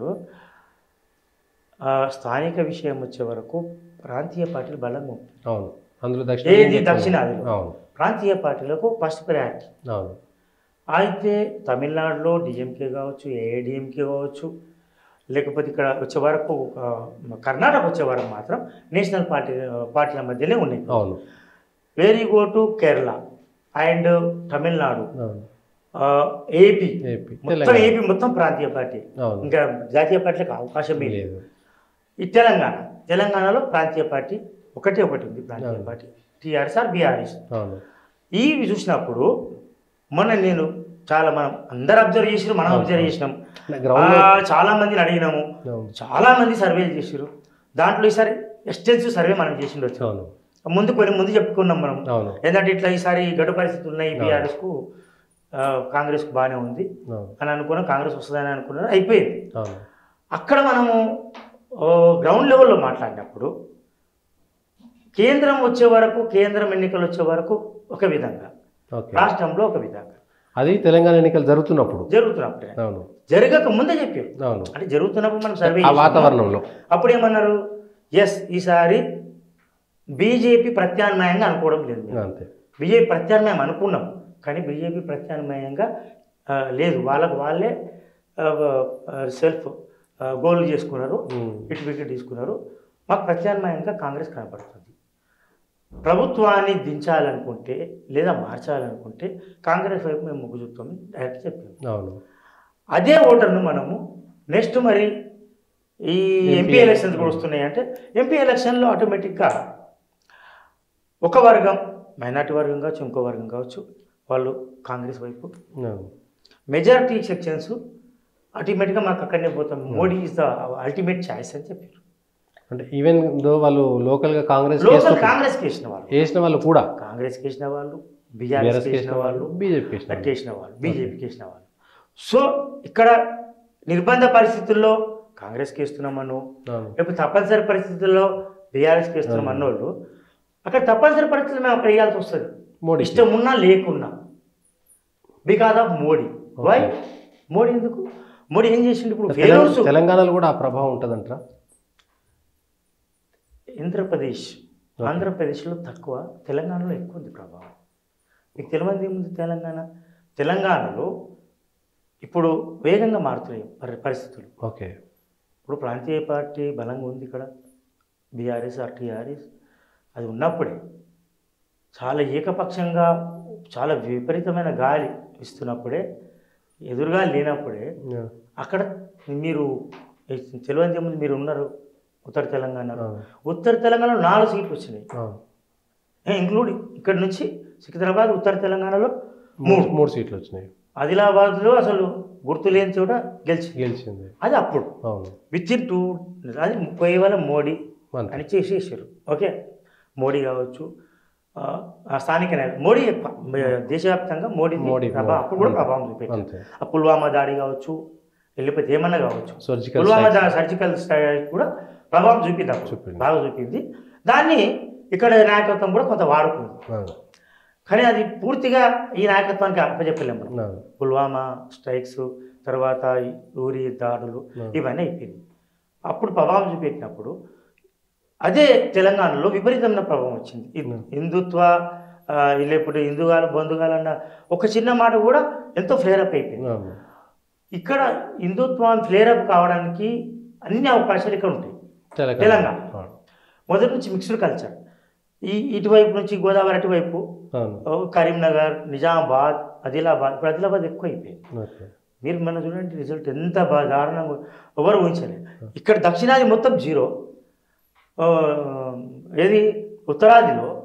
ఆ, స్థానిక విషయం వచ్చే వరకు ప్రాంతీయ పార్టీలు బలంగా ఉంటాయి అవును అందులో దక్షిణ ఏది ఇండియా ఎక్కువ. దక్షిణాదిలో అవును ప్రాంతీయ పార్టీలకు ఫస్ట్ ప్రయారిటీ అవును అయితే తమిళనాడులో డిఎంకే కావచ్చు ఏఐడిఎంకే కావచ్చు లేకపోతే ఇక్కడ వచ్చే వరకు ఒక కర్ణాటక వచ్చే వరకు మాత్రం నేషనల్ పార్టీ పార్టీల మధ్యనే ఉన్నాయి అవును very go to Kerala and Tamil Nadu అవును ఏపీ ఏపీ మొత్తం తెలంగాణ ఏపీ మొత్తం ప్రాంతీయ పార్టీ అవును ఇంకా జాతీయ పార్టీలకు అవకాశం లేదు లేదు ఈ తెలంగాణ తెలంగాణలో ప్రాంతీయ పార్టీ ఒకటే ఒకటి ఉంది ప్రాంతీయ అవును. పార్టీ టీఆర్ఎస్ ఆర్ బీఆర్ఎస్ అవును ఇవి చూసినప్పుడు మొన్న నేను చాలా మనం అందరు అబ్జర్వ్ చేసిరు మనం అవును. అబ్జర్వ్ చేసినాం గ్రౌండ్ ఆ, చాలా మందిని అడిగినాము అవును చాలా మంది సర్వేలు చేసిరు దాంట్లో ఈసారి ఎక్స్టెన్సివ్ సర్వే మనం చేసిండొచ్చు అవును ముందు కొన్ని ముందు చెప్పుకున్నాం మనం అవును ఏంటంటే ఇట్లా ఈసారి గడ్డు పరిస్థితులు ఉన్నాయి బీఆర్ఎస్కు కాంగ్రెస్కు బాగానే ఉంది అవును అని అనుకున్నాం కాంగ్రెస్ వస్తుందని అనుకున్నారు అయిపోయింది అవును అక్కడ మనము గ్రౌండ్ లెవెల్లో మాట్లాడినప్పుడు కేంద్రం వచ్చే వరకు కేంద్రం ఎన్నికలు వచ్చే వరకు ఒక విధంగా ఓకే రాష్ట్రంలో ఒక విధంగా అది తెలంగాణ ఎన్నికలు జరుగుతున్నప్పుడు జరుగుతున్నప్పుడే అవును జరగక ముందే చెప్పారు అవును అంటే జరుగుతున్నప్పుడు మనం సర్వే ఆ చేసినాము. వాతావరణంలో అప్పుడు ఏమన్నారు ఎస్ ఈసారి బీజేపీ ప్రత్యామ్నాయంగా అనుకోవడం లేదు మేము. అంతే బీజేపీ ప్రత్యామ్నాయం అనుకున్నాం కానీ బీజేపీ ప్రత్యామ్నాయంగా ఆ, లేదు వాళ్ళకు వాళ్ళే సెల్ఫ్ గోల్ చేసుకున్నారు ఉమ్. ఇటు వికెట్ తీసుకున్నారు మాకు ప్రత్యామ్నాయంగా కాంగ్రెస్ కనపడుతుంది ప్రభుత్వాన్ని దించాలనుకుంటే లేదా మార్చాలనుకుంటే కాంగ్రెస్ వైపు మేము మొగ్గు చూపుతామని డైరెక్ట్ చెప్పాము అవును అదే ఓటర్ను మనము నెక్స్ట్ మరి ఈ ఎంపీ MP ఎలక్షన్స్ కూడా వస్తున్నాయి అంటే ఎంపీ ఎలక్షన్లో ఆటోమేటిక్గా ఒక వర్గం మైనార్టీ వర్గం కావచ్చు ఇంకో వర్గం కావచ్చు వాళ్ళు కాంగ్రెస్ వైపు అవును మెజారిటీ సెక్షన్స్ అల్టిమేట్గా మాకు అక్కడనే పోతాం Modi is the ultimate choice అని చెప్పారు అంటే ఈవెన్ దో వాళ్ళు లోకల్గా కాంగ్రెస్ లోకల్ కాంగ్రెస్కి వేసిన వాళ్ళు వేసిన వాళ్ళు కూడా కాంగ్రెస్కి వేసిన వాళ్ళు బీఆర్ఎస్ బీఆర్ఎస్కి వేసిన వాళ్ళు బీజేపీకి వేసిన వాళ్ళు. వేసిన వాళ్ళు బీజేపీకి వేసిన వాళ్ళు సో ఇక్కడ నిర్బంధ పరిస్థితుల్లో కాంగ్రెస్కి వేస్తున్నామను అవును లేకపోతే తప్పనిసరి పరిస్థితుల్లో బీఆర్ఎస్కి వేస్తున్నాం అన్నోళ్ళు అక్కడ తప్పనిసరి పరిస్థితుల్లో మేము అక్కడ వేయాల్సి వస్తుంది మోడీ ఇష్టం ఉన్నా లేకున్నా because of Modi why Modi ఎందుకు మోడీ ఏం చేసిండు ఇప్పుడు ఫెయిల్యూర్స్ తెలంగాణలో కూడా ఆ ప్రభావం ఉంటుందంటారా ఆంధ్రప్రదేశ్ ఆంధ్రప్రదేశ్లో తక్కువ తెలంగాణలో ఎక్కువ ఉంది ప్రభావం మీకు తెలియదు ఏముంది తెలంగాణ తెలంగాణలో ఇప్పుడు వేగంగా మారుతున్నాయి పరి- పరిస్థితులు ఓకే ఇప్పుడు ప్రాంతీయ పార్టీ బలంగా ఉంది ఇక్కడ బీఆర్ఎస్ ఆర్ టీఆర్ఎస్ అది ఉన్నప్పుడే చాలా ఏకపక్షంగా చాలా విపరీతమైన గాలి ఇస్తున్నప్పుడే ఎదురుగా లేనప్పుడే అక్కడ మీరు తెలియదు ముందు మీరు ఉన్నారు ఉత్తర తెలంగాణలో అవును. ఉత్తర తెలంగాణలో నాలుగు సీట్లు వచ్చినాయి అవును. ఇంక్లూడింగ్ ఇక్కడ నుంచి సికింద్రాబాద్ ఉత్తర తెలంగాణలో మూడు మూడు సీట్లు వచ్చినాయి ఆదిలాబాద్లో అసలు గుర్తు లేని చోట గెలిచింది గెలిచింది అది అప్పుడు అవును విత్ ఇన్ టూ అది ముప్పై వేల మోడీ అంతే అని చేసేసారు ఓకే మోడీ కావచ్చు ఆ, ఆ స్థానిక నాయకులు మోడీ ఎక్కువ. దేశవ్యాప్తంగా మోడీ మోడీ ప్రభావం అప్పుడు కూడా అంతే. ప్రభావం చూపెట్టారు అంతే ఆ పుల్వామా దాడి కావచ్చు వెళ్ళిపోతే ఏమన్నా కావచ్చు సర్జికల్ పుల్వామా దా- సర్జికల్ స్ట్రైక్ కూడా ప్రభావం చూపింది అప్పుడు. చూపింది. బాగా చూపింది దాన్ని ఇక్కడ నాయకత్వం కూడా కొంత వాడుకుంది కానీ అది పూర్తిగా ఈ నాయకత్వానికి అప్పచెప్పలేము మనం పుల్వామా స్ట్రైక్స్ తర్వాత ఈ ఊరి దాడులు ఇవన్నీ అయిపోయింది అప్పుడు ప్రభావం చూపెట్టినప్పుడు అదే తెలంగాణలో విపరీతమైన ప్రభావం వచ్చింది ఈ Hmm. హిందుత్వ ఆ, లేకపోతే హిందుగాలు బంధుగాలు అన్న ఒక చిన్న మాట కూడా ఎంతో ఫ్లేరప్ అయిపోయింది ఇక్కడ హిందుత్వం ఫ్లేరప్ కావడానికి అన్ని అవకాశాలు ఇక్కడ ఉంటాయి తెలంగాణ. మొదటి నుంచి మిక్స్డ్ కల్చర్ ఈ ఇటువైపు నుంచి గోదావరి అటువైపు అవును ఓ, కరీంనగర్ నిజామాబాద్ ఆదిలాబాద్ ఇప్పుడు ఆదిలాబాద్ ఎక్కువ అయిపోయింది ఓకే మీరు మన చూడండి రిజల్ట్ ఎంత బాగా దారుణంగా ఎవరు ఊహించలేదు ఇక్కడ దక్షిణాది మొత్తం జీరో ఆ, ఏది ఉత్తరాదిలో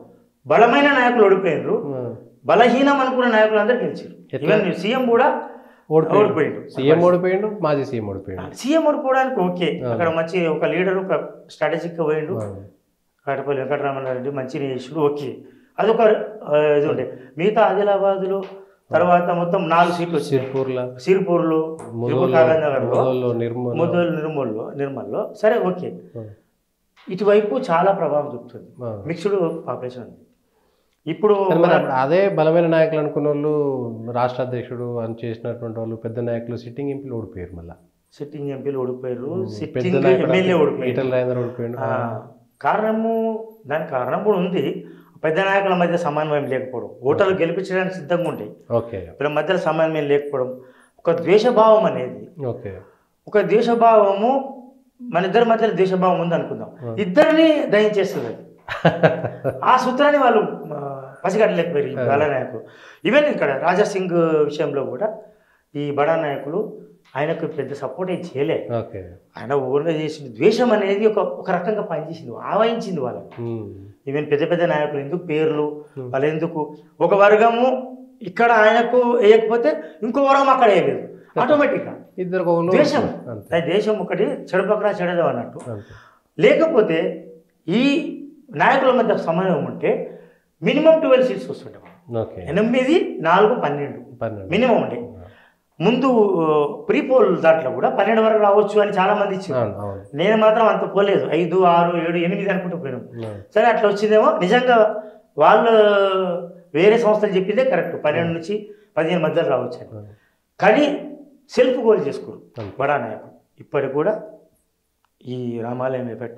బలమైన నాయకులు ఓడిపోయినారు ఆ, బలహీనం అనుకున్న నాయకులు అందరూ గెలిచారు ఎట్లా? ఈవెన్ సీఎం కూడా ఓడిపోయిండు ఓడిపోయిండు. సీఎం ఓడిపోయిండు మాజీ సీఎం ఓడిపోయిండు సీఎం ఓడిపోవడానికి ఓకే ఆ. అక్కడ మంచి ఒక లీడర్ ఒక స్ట్రాటజిక్ గా పోయిండు ఆ, కాటపల్లి వెంకటరామరెడ్డి మంచి చేసుడు ఓకే అదొక ఆ, ఇది ఉండే మిగతా ఆదిలాబాద్లో తర్వాత మొత్తం నాలుగు సీట్లు వచ్చాయి సిర్పూర్ల సిరిపూర్లో ముదోల్లో నగర్లో ముదోల్లో నిర్మల్ ముదోల్ నిర్మల్లో నిర్మల్లో సరే ఓకే ఆ, ఇటువైపు చాలా ప్రభావం చూపుతుంది ఆ. మిక్స్డ్ పాపులేషన్ ఉంది ఇప్పుడు కానీ మరి అప్పుడు అదే బలమైన నాయకులు అనుకున్న వాళ్ళు రాష్ట్ర అధ్యక్షుడు అని చేసినటువంటి వాళ్ళు పెద్ద నాయకులు సిట్టింగ్ ఎంపీలు ఓడిపోయారు మళ్ళీ సిట్టింగ్ ఎంపీలు ఓడిపోయారు పెద్ద సిట్టింగ్ నాయకుడు ఎమ్మెల్యే ఓడిపోయారు ఈటల రాజేందర్ ఓడిపోయాడు ఆ, కారణము దానికి కారణం కూడా ఉంది పెద్ద నాయకుల మధ్య సమన్వయం లేకపోవడం ఓటర్లు గెలిపించడానికి సిద్ధంగా ఉండే ఓకే వీళ్ళ మధ్యలో సమన్వయం లేకపోవడం ఒక ద్వేషభావం అనేది ఓకే ఒక ద్వేషభావము మన ఇద్దరి మధ్యలో ద్వేషభావం ఉంది అనుకుందాం ఇద్దరిని దయించేస్తుంది అది ఆ సూత్రాన్ని వాళ్ళు ఆ, పసిగట్టలేకపోయారు ఈ బడా నాయకులు ఈవెన్ ఇక్కడ రాజా సింగ్ విషయంలో కూడా ఈ బడా నాయకులు ఆయనకు పెద్ద సపోర్ట్ ఏం చేయలే ఓకే ఆయన ఓన్గా చేసిన ద్వేషం అనేది ఒక ఒక రకంగా పనిచేసింది ఆవహించింది వాళ్ళని ఉమ్, ఈవెన్ పెద్ద పెద్ద నాయకులు ఎందుకు పేర్లు వాళ్ళు ఎందుకు ఒక వర్గము ఇక్కడ ఆయనకు వేయకపోతే ఇంకో వర్గం అక్కడ వేయలేదు ఆటోమేటిక్గా ఇద్దరు ఒకళ్ళు ద్వేషం అంతే అది దేశం ఒకటి చెడుపక్కన చెడదాం అన్నట్టు అంతే లేకపోతే ఈ నాయకుల మధ్య సమన్వయం ఉంటే మినిమం ట్వెల్వ్ సీట్స్ వస్తుండే ఓకే ఎనిమిది నాలుగు పన్నెండు పన్నెండు మినిమం ఉండే ముందు ప్రీ పోల్ దాంట్లో కూడా పన్నెండు వరకు రావచ్చు అని చాలా మంది ఇచ్చారు అవును అవును నేను మాత్రం అంత పోలేదు ఐదు ఆరు ఏడు ఎనిమిది అనుకుంటూ పోయినాం అవును. సరే అట్లా వచ్చిందేమో నిజంగా వాళ్ళు వేరే సంస్థలు చెప్పిందే కరెక్ట్ పన్నెండు నుంచి పదిహేను మధ్యలో రావచ్చు అని అవును. కానీ సెల్ఫ్ గోల్ చేసుకోరు అంతే. బడా నాయకుడు ఇప్పటికి కూడా ఈ రామాలయం ఎఫెక్ట్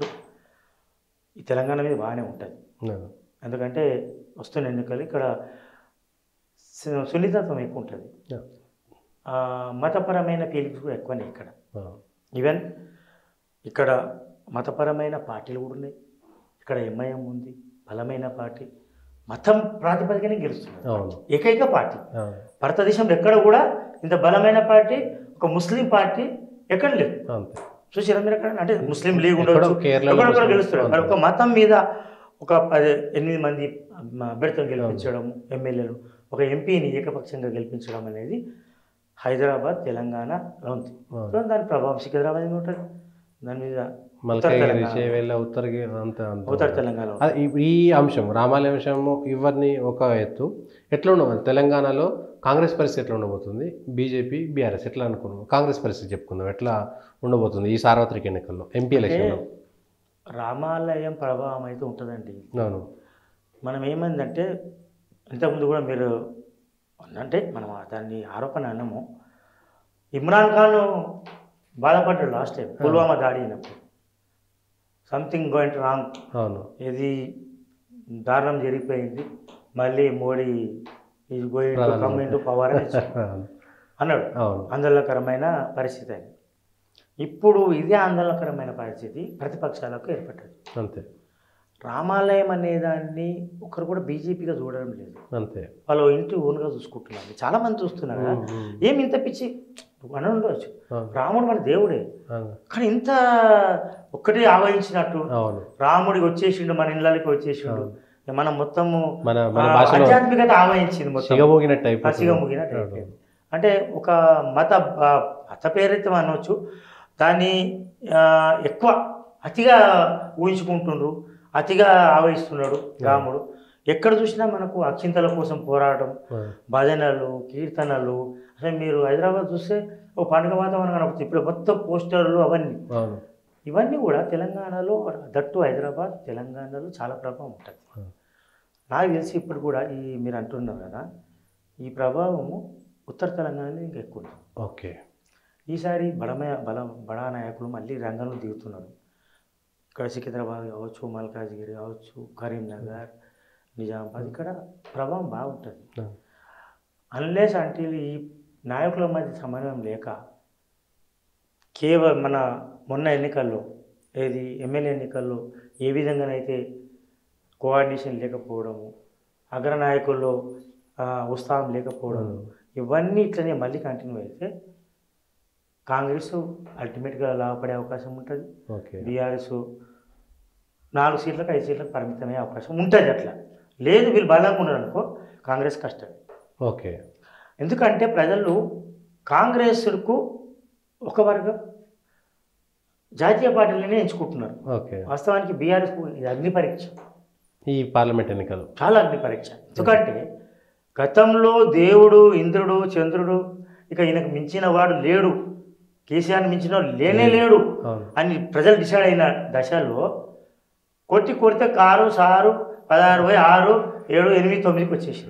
ఈ తెలంగాణ మీద బాగానే ఉంటుంది అవును. ఎందుకంటే వస్తున్న ఎన్నికలు ఇక్కడ సు- సున్నితత్వం ఎక్కువ ఉంటుంది Yeah. ఆ, మతపరమైన ఫీలింగ్స్ కూడా ఎక్కువనే ఇక్కడ అవును. ఈవెన్ ఇక్కడ మతపరమైన పార్టీలు కూడా ఉన్నాయి ఇక్కడ ఎంఐఎం ఉంది బలమైన పార్టీ మతం ప్రాతిపదికనే గెలుస్తున్నారు అవును ఏకైక పార్టీ అవును. భారతదేశంలో ఎక్కడ కూడా ఇంత బలమైన పార్టీ ఒక ముస్లిం పార్టీ ఎక్కడ లేదు అంతే చూసారా మీరు ఎక్కడ అంటే ముస్లిం లీగ్ ఎక్కడో ఉండొచ్చు కేరళలో ఎక్కడెక్కడ ముస్లిం గెలుస్తారు మరి ఒక మతం మీద ఒక పది ఎనిమిది మంది అభ్యర్థులను గెలిపించడం ఎమ్మెల్యేలు ఒక ఎంపీని ఏకపక్షంగా గెలిపించడం అనేది హైదరాబాద్ తెలంగాణలో ఉంది అవును. సో దాని ప్రభావం సికింద్రాబాద్ మీద ఉంటుంది దాని మీద ఉత్తర మల్కాగిరి తెలంగాణ చేవెళ్ళ ఉత్తరగి అంత అంత ఉత్తర తెలంగాణ అది ఈ- ఈ అంశం రామాలయ అంశము ఇవన్నీ ఒక ఎత్తు ఎట్లా ఉండవు తెలంగాణలో కాంగ్రెస్ పరిస్థితి ఎట్లా ఉండబోతుంది బీజేపీ బీఆర్ఎస్ ఎట్లా అనుకున్నాం కాంగ్రెస్ పరిస్థితి చెప్పుకుందాం ఎట్లా ఉండబోతుంది ఈ సార్వత్రిక ఎన్నికల్లో ఎంపీ ఎలక్షన్లో రామాలయం ప్రభావం అయితే ఉంటుందండి అవును మనం ఏమైందంటే ఇంతకుముందు కూడా మీరు అంటే మనం దాన్ని ఆరోపణ అన్నాము ఇమ్రాన్ ఖాన్ బాధపడ్డాడు లాస్ట్ టైం పుల్వామా దాడి అయినప్పుడు సంథింగ్ గోయింట్ రాంగ్ అవును ఇది దారుణం జరిగిపోయింది మళ్ళీ Modi is going to come into power అని అవును. అన్నాడు అవును ఆందోళనకరమైన పరిస్థితి అది ఇప్పుడు ఇదే ఆందోళనకరమైన పరిస్థితి ప్రతిపక్షాలకు ఏర్పడ్డది అంతే రామాలయం అనేదాన్ని ఒకరు కూడా బీజేపీగా చూడడం లేదు అంతే వాళ్ళు ఇంటి ఓన్గా చూసుకుంటున్నారు చాలా మంది చూస్తున్నారు కదా. ఉమ్, ఉమ్. ఏమి ఇంత పిచ్చి అని ఉండవచ్చు అవును. రాముడు మన దేవుడే అవును. కానీ ఇంత ఒక్కటే ఆవహించినట్టు అవును రాముడికి వచ్చేసిండు మన ఇళ్ళకి వచ్చేసిండు మనం మొత్తము మన మన ఆ, భాషలో ఆధ్యాత్మికత ఆవహించింది మొత్తం సిగమోగినట్టు అయిపోతుంది పసిగా ముగినట్టు అయిపోయింది. అంటే ఒక మత ఆ, మత పేరైతే అనవచ్చు దాన్ని ఆ, ఎక్కువ అతిగా ఊహించుకుంటుండ్రు అతిగా ఆవహిస్తున్నాడు రాముడు ఎక్కడ చూసినా మనకు అక్షింతల కోసం పోరాటం అవును. భజనలు కీర్తనలు అసలు మీరు హైదరాబాద్ చూస్తే ఒక పండుగ వాతావరణం కనబడుతుంది ఇప్పుడు మొత్తం పోస్టర్లు అవన్నీ అవును ఇవన్నీ కూడా తెలంగాణలో దట్టు హైదరాబాద్ తెలంగాణలో చాలా ప్రభావం ఉంటుంది అవును. నాకు తెలిసి ఇప్పుడు కూడా ఈ మీరు అంటున్నారు కదా ఈ ప్రభావము ఉత్తర తెలంగాణలో ఇంకా ఎక్కువ ఉంది ఓకే ఈసారి బలమయ బల బడా నాయకులు మళ్ళీ రంగంలో దిగుతున్నారు ఇక్కడ సికింద్రాబాద్ కావచ్చు మల్కాజ్గిరి కావచ్చు కరీంనగర్ నిజామాబాద్ ఇక్కడ ప్రభావం బాగుంటుంది అవును. అన్లెస్ అంటే ఈ నాయకుల మధ్య సమన్వయం లేక కేవలం మన మొన్న ఎన్నికల్లో ఏది ఎమ్మెల్యే ఎన్నికల్లో ఏ విధంగానైతే కోఆర్డినేషన్ లేకపోవడము అగ్రనాయకుల్లో ఆ, ఉత్సాహం లేకపోవడం ఇవన్నీ ఇట్లనే మళ్ళీ కంటిన్యూ అయితే కాంగ్రెస్ అల్టిమేట్గా లాభపడే అవకాశం ఉంటుంది ఓకే బీఆర్ఎస్ నాలుగు సీట్లకు ఐదు సీట్లకు పరిమితమయ్యే అవకాశం ఉంటుంది అట్లా లేదు వీళ్ళు బలంగా ఉన్నారు అనుకో కాంగ్రెస్ కష్టం ఓకే ఎందుకంటే ప్రజలు కాంగ్రెస్కు ఒక వర్గం జాతీయ పార్టీలనే ఎంచుకుంటున్నారు ఓకే వాస్తవానికి బీఆర్ఎస్ ఇది అగ్ని పరీక్ష ఈ పార్లమెంట్ ఎన్నికలు చాలా అగ్ని పరీక్ష ఎందుకంటే గతంలో దేవుడు ఇంద్రుడు చంద్రుడు ఇక ఈయనకు మించిన వాడు లేడు కేసీఆర్ మించిన వాడు లేనే లేడు అవును అని ప్రజలు డిసైడ్ అయిన దశలో కొట్టి కొడితే కారు సారు పదహారు పోయి ఆరు ఏడు ఎనిమిది తొమ్మిదికి వచ్చేసింది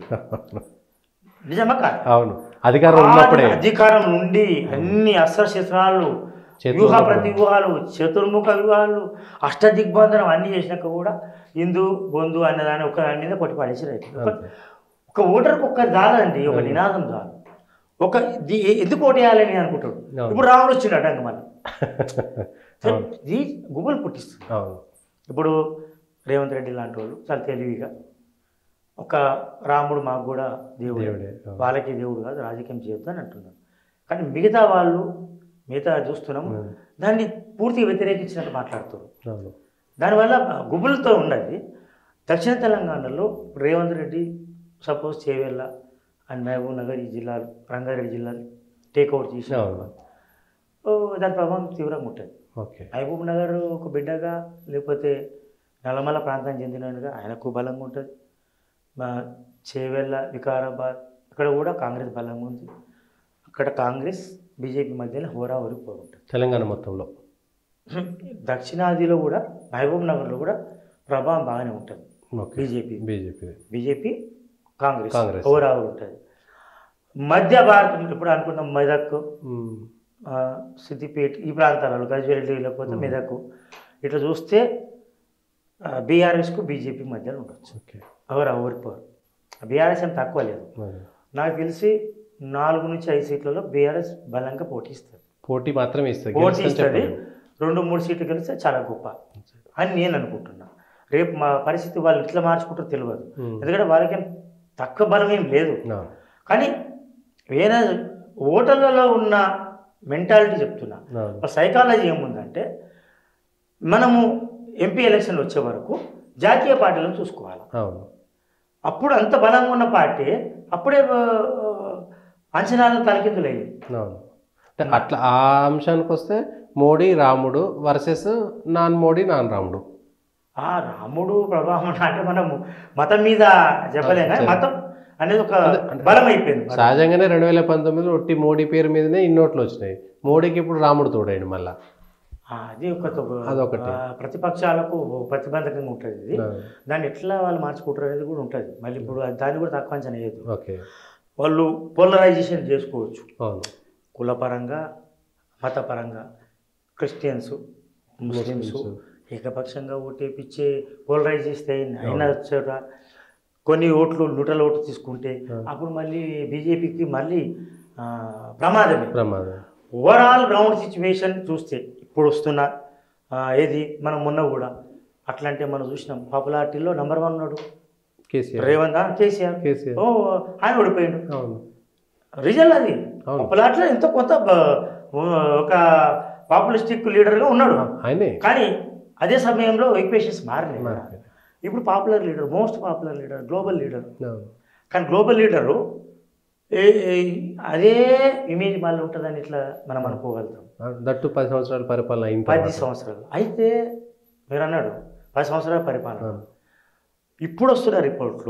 నిజమా కాదు అవును అధికారం ఉన్నప్పుడే అధికారం నుండి అన్ని అస్త్రశస్త్రాలు చేతుల్లో వ్యూహ ఉన్నప్పుడు. ప్రతివ్యూహాలు చతుర్ముఖ వ్యూహాలు అష్టదిగ్బంధనం అన్ని చేసినాక కూడా హిందూ బొందు అన్నదాన్ని ఒక దాని మీద కొట్టి పడేసి రైతు ఒక అంతే. ఒక ఓటర్కి ఒక్క చాలండి ఒక నినాదం చాలు ఒక ది- ఎందుకు ఓటు వేయాలని అనుకుంటాడు అవును. ఇప్పుడు రాముడు వచ్చిండు అడ్డంగా మళ్ళీ అవును. ఇది గుబులు పుట్టిస్తుంది అవును ఇప్పుడు రేవంత్ రెడ్డి లాంటి వాళ్ళు చాలా తెలివిగా ఒక రాముడు మాకు కూడా దేవుడు దేవుడే అవును. వాళ్ళకి దేవుడు కాదు రాజకీయం చేయొద్దు అని అంటున్నారు కానీ మిగతా వాళ్ళు మిగతా చూస్తున్నాము అవును. దాన్ని పూర్తిగా వ్యతిరేకించినట్టు మాట్లాడుతారు అవును దానివల్ల గుబులతో ఉన్నది దక్షిణ తెలంగాణలో Revanth Reddy suppose Chevella and Mahabubnagar ఈ జిల్లాలు రంగారెడ్డి జిల్లాలు టేక్ ఓవర్ చేసి అవును ఓ, దాని ప్రభావం తీవ్రంగా ఉంటుంది ఓకే మహబూబ్ నగర్ ఒక బిడ్డగా లేకపోతే నల్లమల ప్రాంతం చెందినగా ఆయనకు బలంగా ఉంటుంది మా చేవెళ్ళ వికారాబాద్ ఇక్కడ కూడా కాంగ్రెస్ బలంగా ఉంది అక్కడ కాంగ్రెస్ బీజేపీ మధ్యలో హోరాహోరీ పోగుంటుంది తెలంగాణ మొత్తంలో దక్షిణాదిలో కూడా మహబూబ్ నగర్లో కూడా ప్రభావం బాగానే ఉంటుంది okay BJP BJP BJP Congress Congress. హోరాహోరీ ఉంటుంది మధ్య భారతం ఇప్పుడు అనుకున్నాం మెదక్ ఆ, సిద్దిపేట ఈ ప్రాంతాలలో గజ్వేరెడ్డి లేకపోతే మెదక్ ఇట్లా చూస్తే బీఆర్ఎస్కు బీజేపీ మధ్యలో ఉండొచ్చు ఓకే ఎవరు ఓడిపోరు బీఆర్ఎస్ ఏం తక్కువ లేదు అవును. నాకు తెలిసి నాలుగు నుంచి ఐదు సీట్లలో బీఆర్ఎస్ బలంగా పోటీస్తుంది పోటీ మాత్రమే ఇస్తుంది పోటీ గెలుస్తుందని ఇస్తుంది చెప్పలేము. రెండు మూడు సీట్లు గెలిస్తే చాలా గొప్ప అని నేను అనుకుంటున్నా రేపు మా పరిస్థితి వాళ్ళు ఇట్లా మార్చుకుంటారో తెలియదు ఉమ్. ఎందుకంటే వాళ్ళకి తక్కువ బలం ఏం లేదు అవును. కానీ వేరే ఓటర్లలో ఉన్న మెంటాలిటీ చెప్తున్నా అవును. సైకాలజీ ఏముందంటే మనము ఎంపీ ఎలక్షన్లు వచ్చే వరకు జాతీయ పార్టీలను చూసుకోవాలి అవును అప్పుడు అంత బలంగా ఉన్న పార్టీ అప్పుడే ఆ, అంచనాలను తలకిందులయ్యింది అవును అంటే అట్లా ఆ అంశానికి వస్తే మోడీ రాముడు వర్సెస్ నాన్ మోడీ నాన్ రాముడు ఆ రాముడు ప్రభావం అంటే మనము మతం మీద చెప్పలేం కానీ మతం అనేది ఒక బలం అయిపోయింది సహజంగానే రెండు వేల పంతొమ్మిదిలో ఒట్టి మోడీ పేరు మీదనే ఇన్నోట్లు వచ్చినాయి మోడీకి ఇప్పుడు రాముడు తోడైంది మళ్ళా ఆ, అది ఒక అదొకటి. ఆ, ప్రతిపక్షాలకు ప్రతిబంధకంగా ఉంటుంది ఇది అవును. దాన్ని ఎట్లా వాళ్ళు మార్చుకుంటారు అనేది కూడా ఉంటుంది మళ్ళీ ఇప్పుడు అది- దాన్ని కూడా తక్కువ అంచనా వేయదు ఓకే వాళ్ళు పోలరైజేషన్ చేసుకోవచ్చు అవును కులపరంగా మతపరంగా క్రిస్టియన్స్ ముస్లిమ్స్ ముస్లిమ్స్. ఏకపక్షంగా ఓటేపిచ్చే పోలరైజ్ చేస్తే అయినా చోట కొన్ని ఓట్లు న్యూట్రల్ ఓట్లు తీసుకుంటే అప్పుడు మళ్ళీ బీజేపీకి మళ్ళీ ఆ, ప్రమాదమే ప్రమాదం ఓవరాల్ గ్రౌండ్ సిచ్యువేషన్ చూస్తే ఇప్పుడు వస్తున్న ఆ, ఏది మనం మొన్న కూడా అట్లా అంటే మనం చూసినాం పాపులారిటీలో నెంబర్ వన్ ఉన్నాడు కేసీఆర్ రేవంత్ ఆ, కేసీఆర్ కేసీఆర్ ఓ ఆయన ఓడిపోయాడు అవును రిజల్ట్ అది అవును. పాపులారిటీలో ఎంతో కొంత బ- ఒక పాపులిస్టిక్ లీడర్గా ఉన్నాడు ఆయనే కానీ అదే సమయంలో ఈక్వేషన్స్ మారినాయి కదా. మారిపోయాయి. ఇప్పుడు popular leader most popular leader global leader అవును. కానీ గ్లోబల్ లీడరు ఏ- ఏ- అదే ఇమేజ్ మళ్ళీ ఉంటుందని ఇట్లా మనం అనుకోగలుగుతాం దట్టు పది సంవత్సరాల పరిపాలన అయిన పది తర్వాత. సంవత్సరాలు అయితే మీరు అన్నాడు పది సంవత్సరాల పరిపాలన అవును. ఇప్పుడు వస్తున్న రిపోర్ట్లు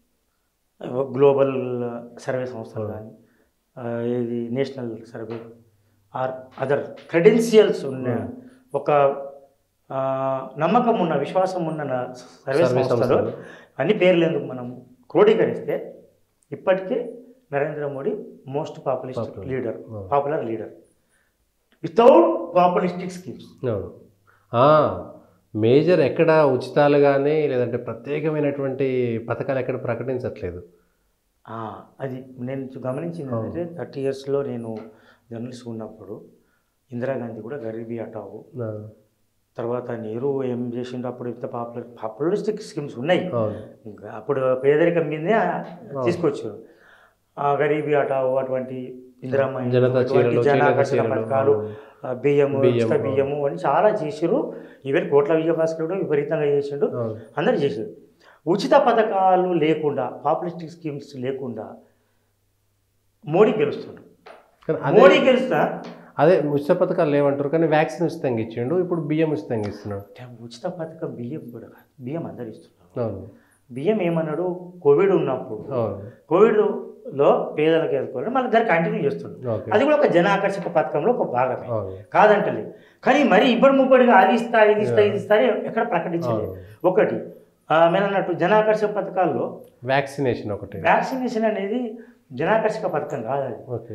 గ్లోబల్ సర్వే సంస్థలు కానీ ఏది national survey or other credentials ఉన్న ఒక ఆ, నమ్మకం ఉన్న విశ్వాసం ఉన్న నా సర్వే సర్వే సంస్థలు సంస్థలు. అన్ని పేర్లు ఎందుకు మనం క్రోడీకరిస్తే ఇప్పటికే Narendra Modi most populistic Popular. Leader Oh. Popular leader without populistic schemes అవును ఆ, మేజర్ ఎక్కడ ఉచితాలు కానీ లేదంటే ప్రత్యేకమైనటువంటి పథకాలు ఎక్కడ ప్రకటించట్లేదు ఆ, అది నేను చూ- గమనించింది ఏంటంటే థర్టీ ఇయర్స్లో నేను జర్నలిస్ట్ ఉన్నప్పుడు ఇందిరాగాంధీ కూడా గరీబీ హటావు ఆ, తర్వాత నెహ్రూ ఏం చేసిండు అప్పుడు ఇంత పాపులర్ పాపులరిస్టిక్ స్కీమ్స్ ఉన్నాయి అవును ఇంకా అప్పుడు పేదరికం మీదే తీసుకొచ్చారు ఆ గరీబీ హటావు అటువంటి ఇందిరమ్మ ఇల్లు, జనతా అటువంటి చీరలు, జనాకర్షణ చీరలు, పథకాలు అవును. ఆ, బియ్యము బియ్యం, ఉచిత బియ్యము అని చాలా చేసిరు ఈవెన్ కోట్ల విజయభాస్కర్ కూడా విపరీతంగా చేసిండు అవును అందరు చేసారు ఉచిత పథకాలు లేకుండా పాపులిస్టిక్ స్కీమ్స్ లేకుండా మోడీ గెలుస్తుండు కానీ అదే మోడీ గెలుస్తా అదే ఉచిత పథకాలు లేవంటారు కానీ వ్యాక్సిన్ ఉచితంగా ఇచ్చిండు ఇప్పుడు బియ్యం ఉచితంగా ఇస్తున్నాడు ఉచిత పథకం బియ్యం కూడా కాదు. బియ్యం అందరు ఇస్తున్నారు అవును బియ్యం ఏమన్నాడు కోవిడ్ ఉన్నప్పుడు అవును కోవిడ్లో పేదలకు వేసుకోవాలి మళ్ళీ దాన్ని కంటిన్యూ చేస్తుండ్రు ఓకే అది కూడా ఒక జనాకర్షక పథకంలో ఒక భాగమే అవును కాదంటలేదు కానీ మరి ఇబ్బడి ముబ్బడిగా అది ఇస్తా ఇది ఇస్తా ఇది ఇస్తా అని ఎక్కడ ప్రకటించలేదు అవును. ఒకటి ఆ, మీరు అన్నట్టు జనాకర్షక పథకాల్లో వ్యాక్సినేషన్ ఒకటి వ్యాక్సినేషన్ అనేది జనాకర్షక పథకం కాదు అది ఓకే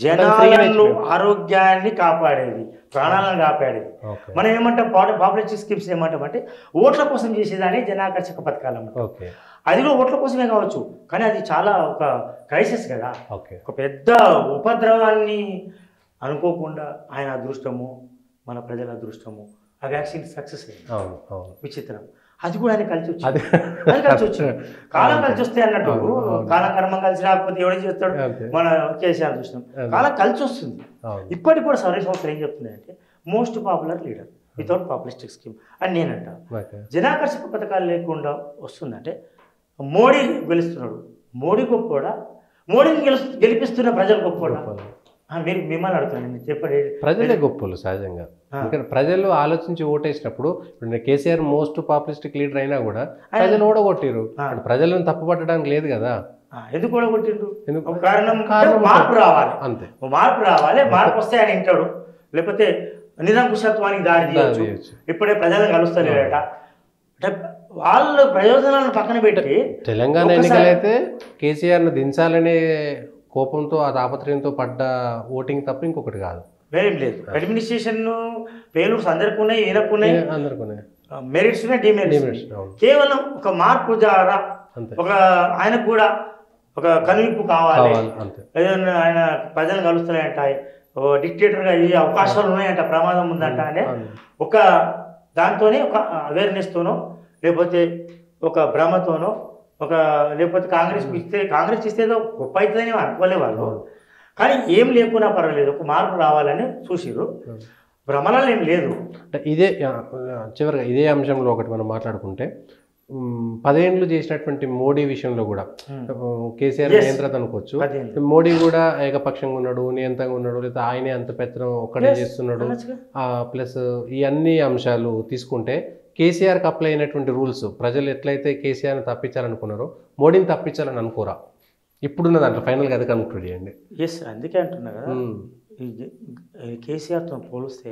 జనాలను ఆరోగ్యాన్ని కాపాడేది ప్రాణాలను కాపాడేది ఓకే మనం ఏమంటాం పాపులేషన్ స్కీమ్స్ ఏమంటాం అంటే ఓట్ల కోసం చేసేదాన్ని జనాకర్షక పథకాలు అన్నమాట ఓకే అది కూడా ఓట్ల కోసమే కావచ్చు కానీ అది చాలా ఒక క్రైసిస్ కదా ఓకే ఒక పెద్ద ఉపద్రవాన్ని అనుకోకుండా ఆయన అదృష్టము మన ప్రజల అదృష్టము ఆ వ్యాక్సిన్ సక్సెస్ అయింది అవును అవును విచిత్రం అది కూడా ఆయన కలిసి వచ్చింది అది అది కలిసి వచ్చింది కాలం కలిసి వస్తే అన్నట్టు అవును, అవును. కాలం కర్మం కలిసి రాకపోతే ఎవడేం చేస్తాడు అంతే. మన కేసీఆర్ చూసినాం అదే. కాలం కలిసి వస్తుంది అవును ఇప్పటికి కూడా సర్వే సంస్థలు ఏం చెప్తున్నాయంటే most popular leader without populistic scheme అని నేనంట ఓకే జనాకర్షక పథకాలు లేకుండా వస్తుందంటే మోడీ గెలుస్తున్నాడు మోడీ గొప్పోడా మోడీని గెలు గెలిపిస్తున్న ప్రజలు గొప్పోడా గొప్పలు. ఆ, మీరు మిమ్మల్ని అడుగుతాను నేను చెప్పండి ప్రజలే గొప్పలు సహజంగా ఆ. ఎందుకంటే ప్రజలు ఆలోచించి ఓటేసినప్పుడు ఇప్పుడు నేను కేసీఆర్ మోస్ట్ పాపులిస్టిక్ లీడర్ అయినా కూడా ప్రజలు ఓడగొట్టిరు ఆ. ఇప్పుడు ప్రజలను తప్పుపట్టడానికి లేదు కదా ఆ, ఎందుకు కూడా కొట్టిండ్రు ఎందుకు? ఒక కారణం కారణం మార్పు రావాలి అంతే ఓ మార్పు రావాలి మార్పు వస్తే ఆయన వింటాడు లేకపోతే నిరంకుశత్వానికి దారి తీయచ్చు తీయొచ్చు. ఇప్పుడే ప్రజలను కలుస్తలేడట అంటే వాళ్ళ ప్రయోజనాలను పక్కన పెట్టి తెలంగాణ ఒక్కసారి- ఎన్నికలైతే కేసీఆర్ను దించాలనే కోపంతో ఆ తాపత్రయంతో పడ్డ ఓటింగ్ తప్ప ఇంకొకటి కాదు వేరేం లేదు అడ్మినిస్ట్రేషన్ ఫెయిల్యూర్స్ అందరికీ ఉన్నాయి ఈయనకు ఉన్నాయి అందరికీ మెరిట్స్ ఉన్నాయి డిమెరిట్స్ ఉన్నాయి. Demerits, అవును. కేవలం ఒక మార్పు ద్వారా అంతే ఒక ఆయనకు కూడా ఒక కనువిప్పు కావాలి కావాలి అంతే ఏదైనా ఆయన ప్రజలను కలుస్తున్నాయంట ఓ డిక్టేటర్గా అయ్యే అవకాశాలు ఉన్నాయంట ప్రమాదం ఉందంట అనే అవును. ఒక దాంతోనే ఒక అవేర్నెస్తోనో లేకపోతే ఒక భ్రమతోనో ఒక లేకపోతే కాంగ్రెస్ ఇస్తే కాంగ్రెస్ ఇస్తే ఏదో గొప్ప అవుతుందని అనుకోలే వాళ్ళు అవును. కానీ ఏం లేకున్నా పర్వాలేదు ఒక మార్పు రావాలని చూసిరు అవును. భ్రమలలో ఏం లేదు అంటే ఇదే ఆ, చివరిగా ఇదే అంశంలో ఒకటి మనం మాట్లాడుకుంటే ఉమ్, పదేండ్లు చేసినటువంటి మోడీ విషయంలో కూడా Hmm. కేసీఆర్ Yes. నియంత్రణ అనుకోవచ్చు పదేండ్లు. మోడీ కూడా ఏకపక్షంగా ఉన్నాడు నియంత్రంగా ఉన్నాడు లేదా ఆయనే అంత పెత్తనం ఒక్కడే Yes. చేస్తున్నాడు అనొచ్చుగా. ప్లస్ ఈ అన్ని అంశాలు తీసుకుంటే కేసీఆర్కి అప్లై అయినటువంటి రూల్స్ ప్రజలు ఎట్లయితే కేసీఆర్ని తప్పించాలనుకున్నారో మోడీని తప్పించాలని అనుకోరా ఇప్పుడున్న దాంట్లో ఫైనల్గా అది కన్క్లూడ్ చేయండి ఎస్ అందుకే అంటున్నా కదా ఉమ్, ఈ జ- ఈ కేసీఆర్తో పోలిస్తే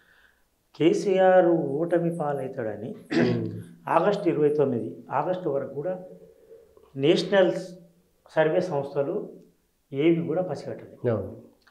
కేసీఆర్ ఓటమి పాలవుతాడని ఆగస్టు ఇరవై తొమ్మిది ఆగస్టు వరకు కూడా నేషనల్ సర్వే సంస్థలు ఏవి కూడా పసిగట్టలేదు అవును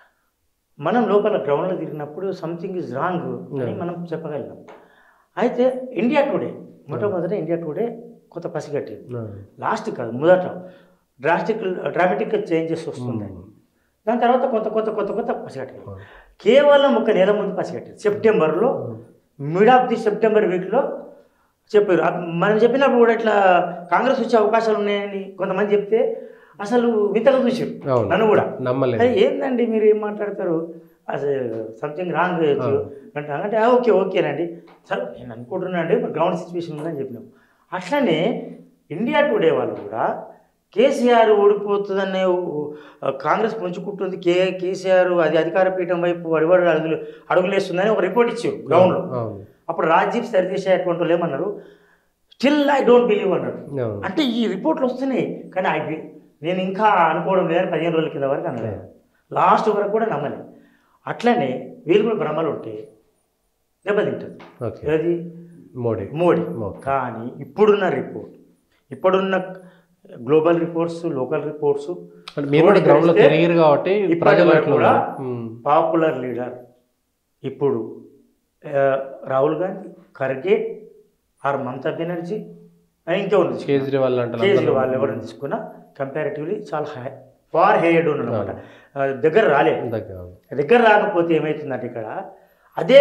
మనం లోపల గ్రౌండ్లో తిరిగినప్పుడు సంథింగ్ ఇస్ రాంగ్ అని Yeah. మనం చెప్పగలిగాం అయితే ఇండియా టుడే మొట్టమొదట ఇండియా టుడే కొంత పసిగట్టింది అవును. లాస్ట్ కాదు మొదట డ్రాస్టిక్ డ్రామాటిక్ చేంజెస్ వస్తుంది ఉమ్, దాని తర్వాత కొంత కొత్త కొత్త కొత్త పసిగట్టింది అవును. కేవలం ఒక నెల ముందు పసిగట్టింది సెప్టెంబర్లో మిడ్ ఆఫ్ ది సెప్టెంబర్ వీక్లో చెప్పారు అప్- మనం చెప్పినప్పుడు కూడా ఇట్లా కాంగ్రెస్ వచ్చే అవకాశాలు ఉన్నాయని కొంతమంది చెప్తే అసలు వింతగా చూసారు అవును. నన్ను కూడా నమ్మలేదు అరే ఏందండి మీరు ఏం మాట్లాడతారు అసలు సంథింగ్ రాంగ్ చేయొచ్చు అంటే అంటే "ఆ, ఓకే ఓకేనండి సరే నేను అనుకుంటున్నాను అండి గ్రౌండ్ సిచ్యువేషన్ ఉందని చెప్పినాం అట్లనే ఇండియా టుడే వాళ్ళు కూడా కేసీఆర్ ఓడిపోతుందనే ఊ- కాంగ్రెస్ పుంజుకుంటుంది కే కేసీఆర్ అది అధికార పీఠం వైపు అడుగుడు అడుగులు అడుగులేస్తుందని ఒక రిపోర్ట్ ఇచ్చారు గ్రౌండ్లో అవును అప్పుడు రాజీవ్ సరిదేశ్ అటువంటి వాళ్ళు ఏమన్నారు స్టిల్ ఐ డోంట్ బిలీవ్ అన్నాడు అవును అంటే ఈ రిపోర్ట్లు వస్తున్నాయి కానీ ఐ బి- నేను ఇంకా అనుకోవడం లేదని పదిహేను రోజుల కింద వరకు అనలేదు లాస్ట్ వరకు కూడా నమ్మలేదు అట్లనే వీళ్ళు కూడా భ్రమలు ఉంటే దెబ్బతింటుంది ఓకే ఏది మోడీ మోడీ ఓకే. కానీ ఇప్పుడున్న రిపోర్ట్ ఇప్పుడున్న గ్లోబల్ రిపోర్ట్స్ లోకల్ రిపోర్ట్స్ అంటే మీరు కూడా గ్రౌండ్ లో తిరిగిరు కాబట్టి ఇప్పటి ప్రజలు వరకు ఎట్లా కూడా ఉన్నారు? ఉమ్, పాపులర్ లీడర్ ఇప్పుడు ఆ, రాహుల్ గాంధీ ఖర్గే ఆర్ మమతా బెనర్జీ అని ఇంకెవరు తీసుకున్నా? కేజ్రీవాల్ అంటే కేజ్రీవాల్ ఎవరిని తీసుకున్నా కంపారిటివ్లీ చాలా హై ఫార్ హెయిడ్ ఉన్నమాట దగ్గర రాలేదు దగ్గర రాకపోతే ఏమవుతుందంటే ఇక్కడ అదే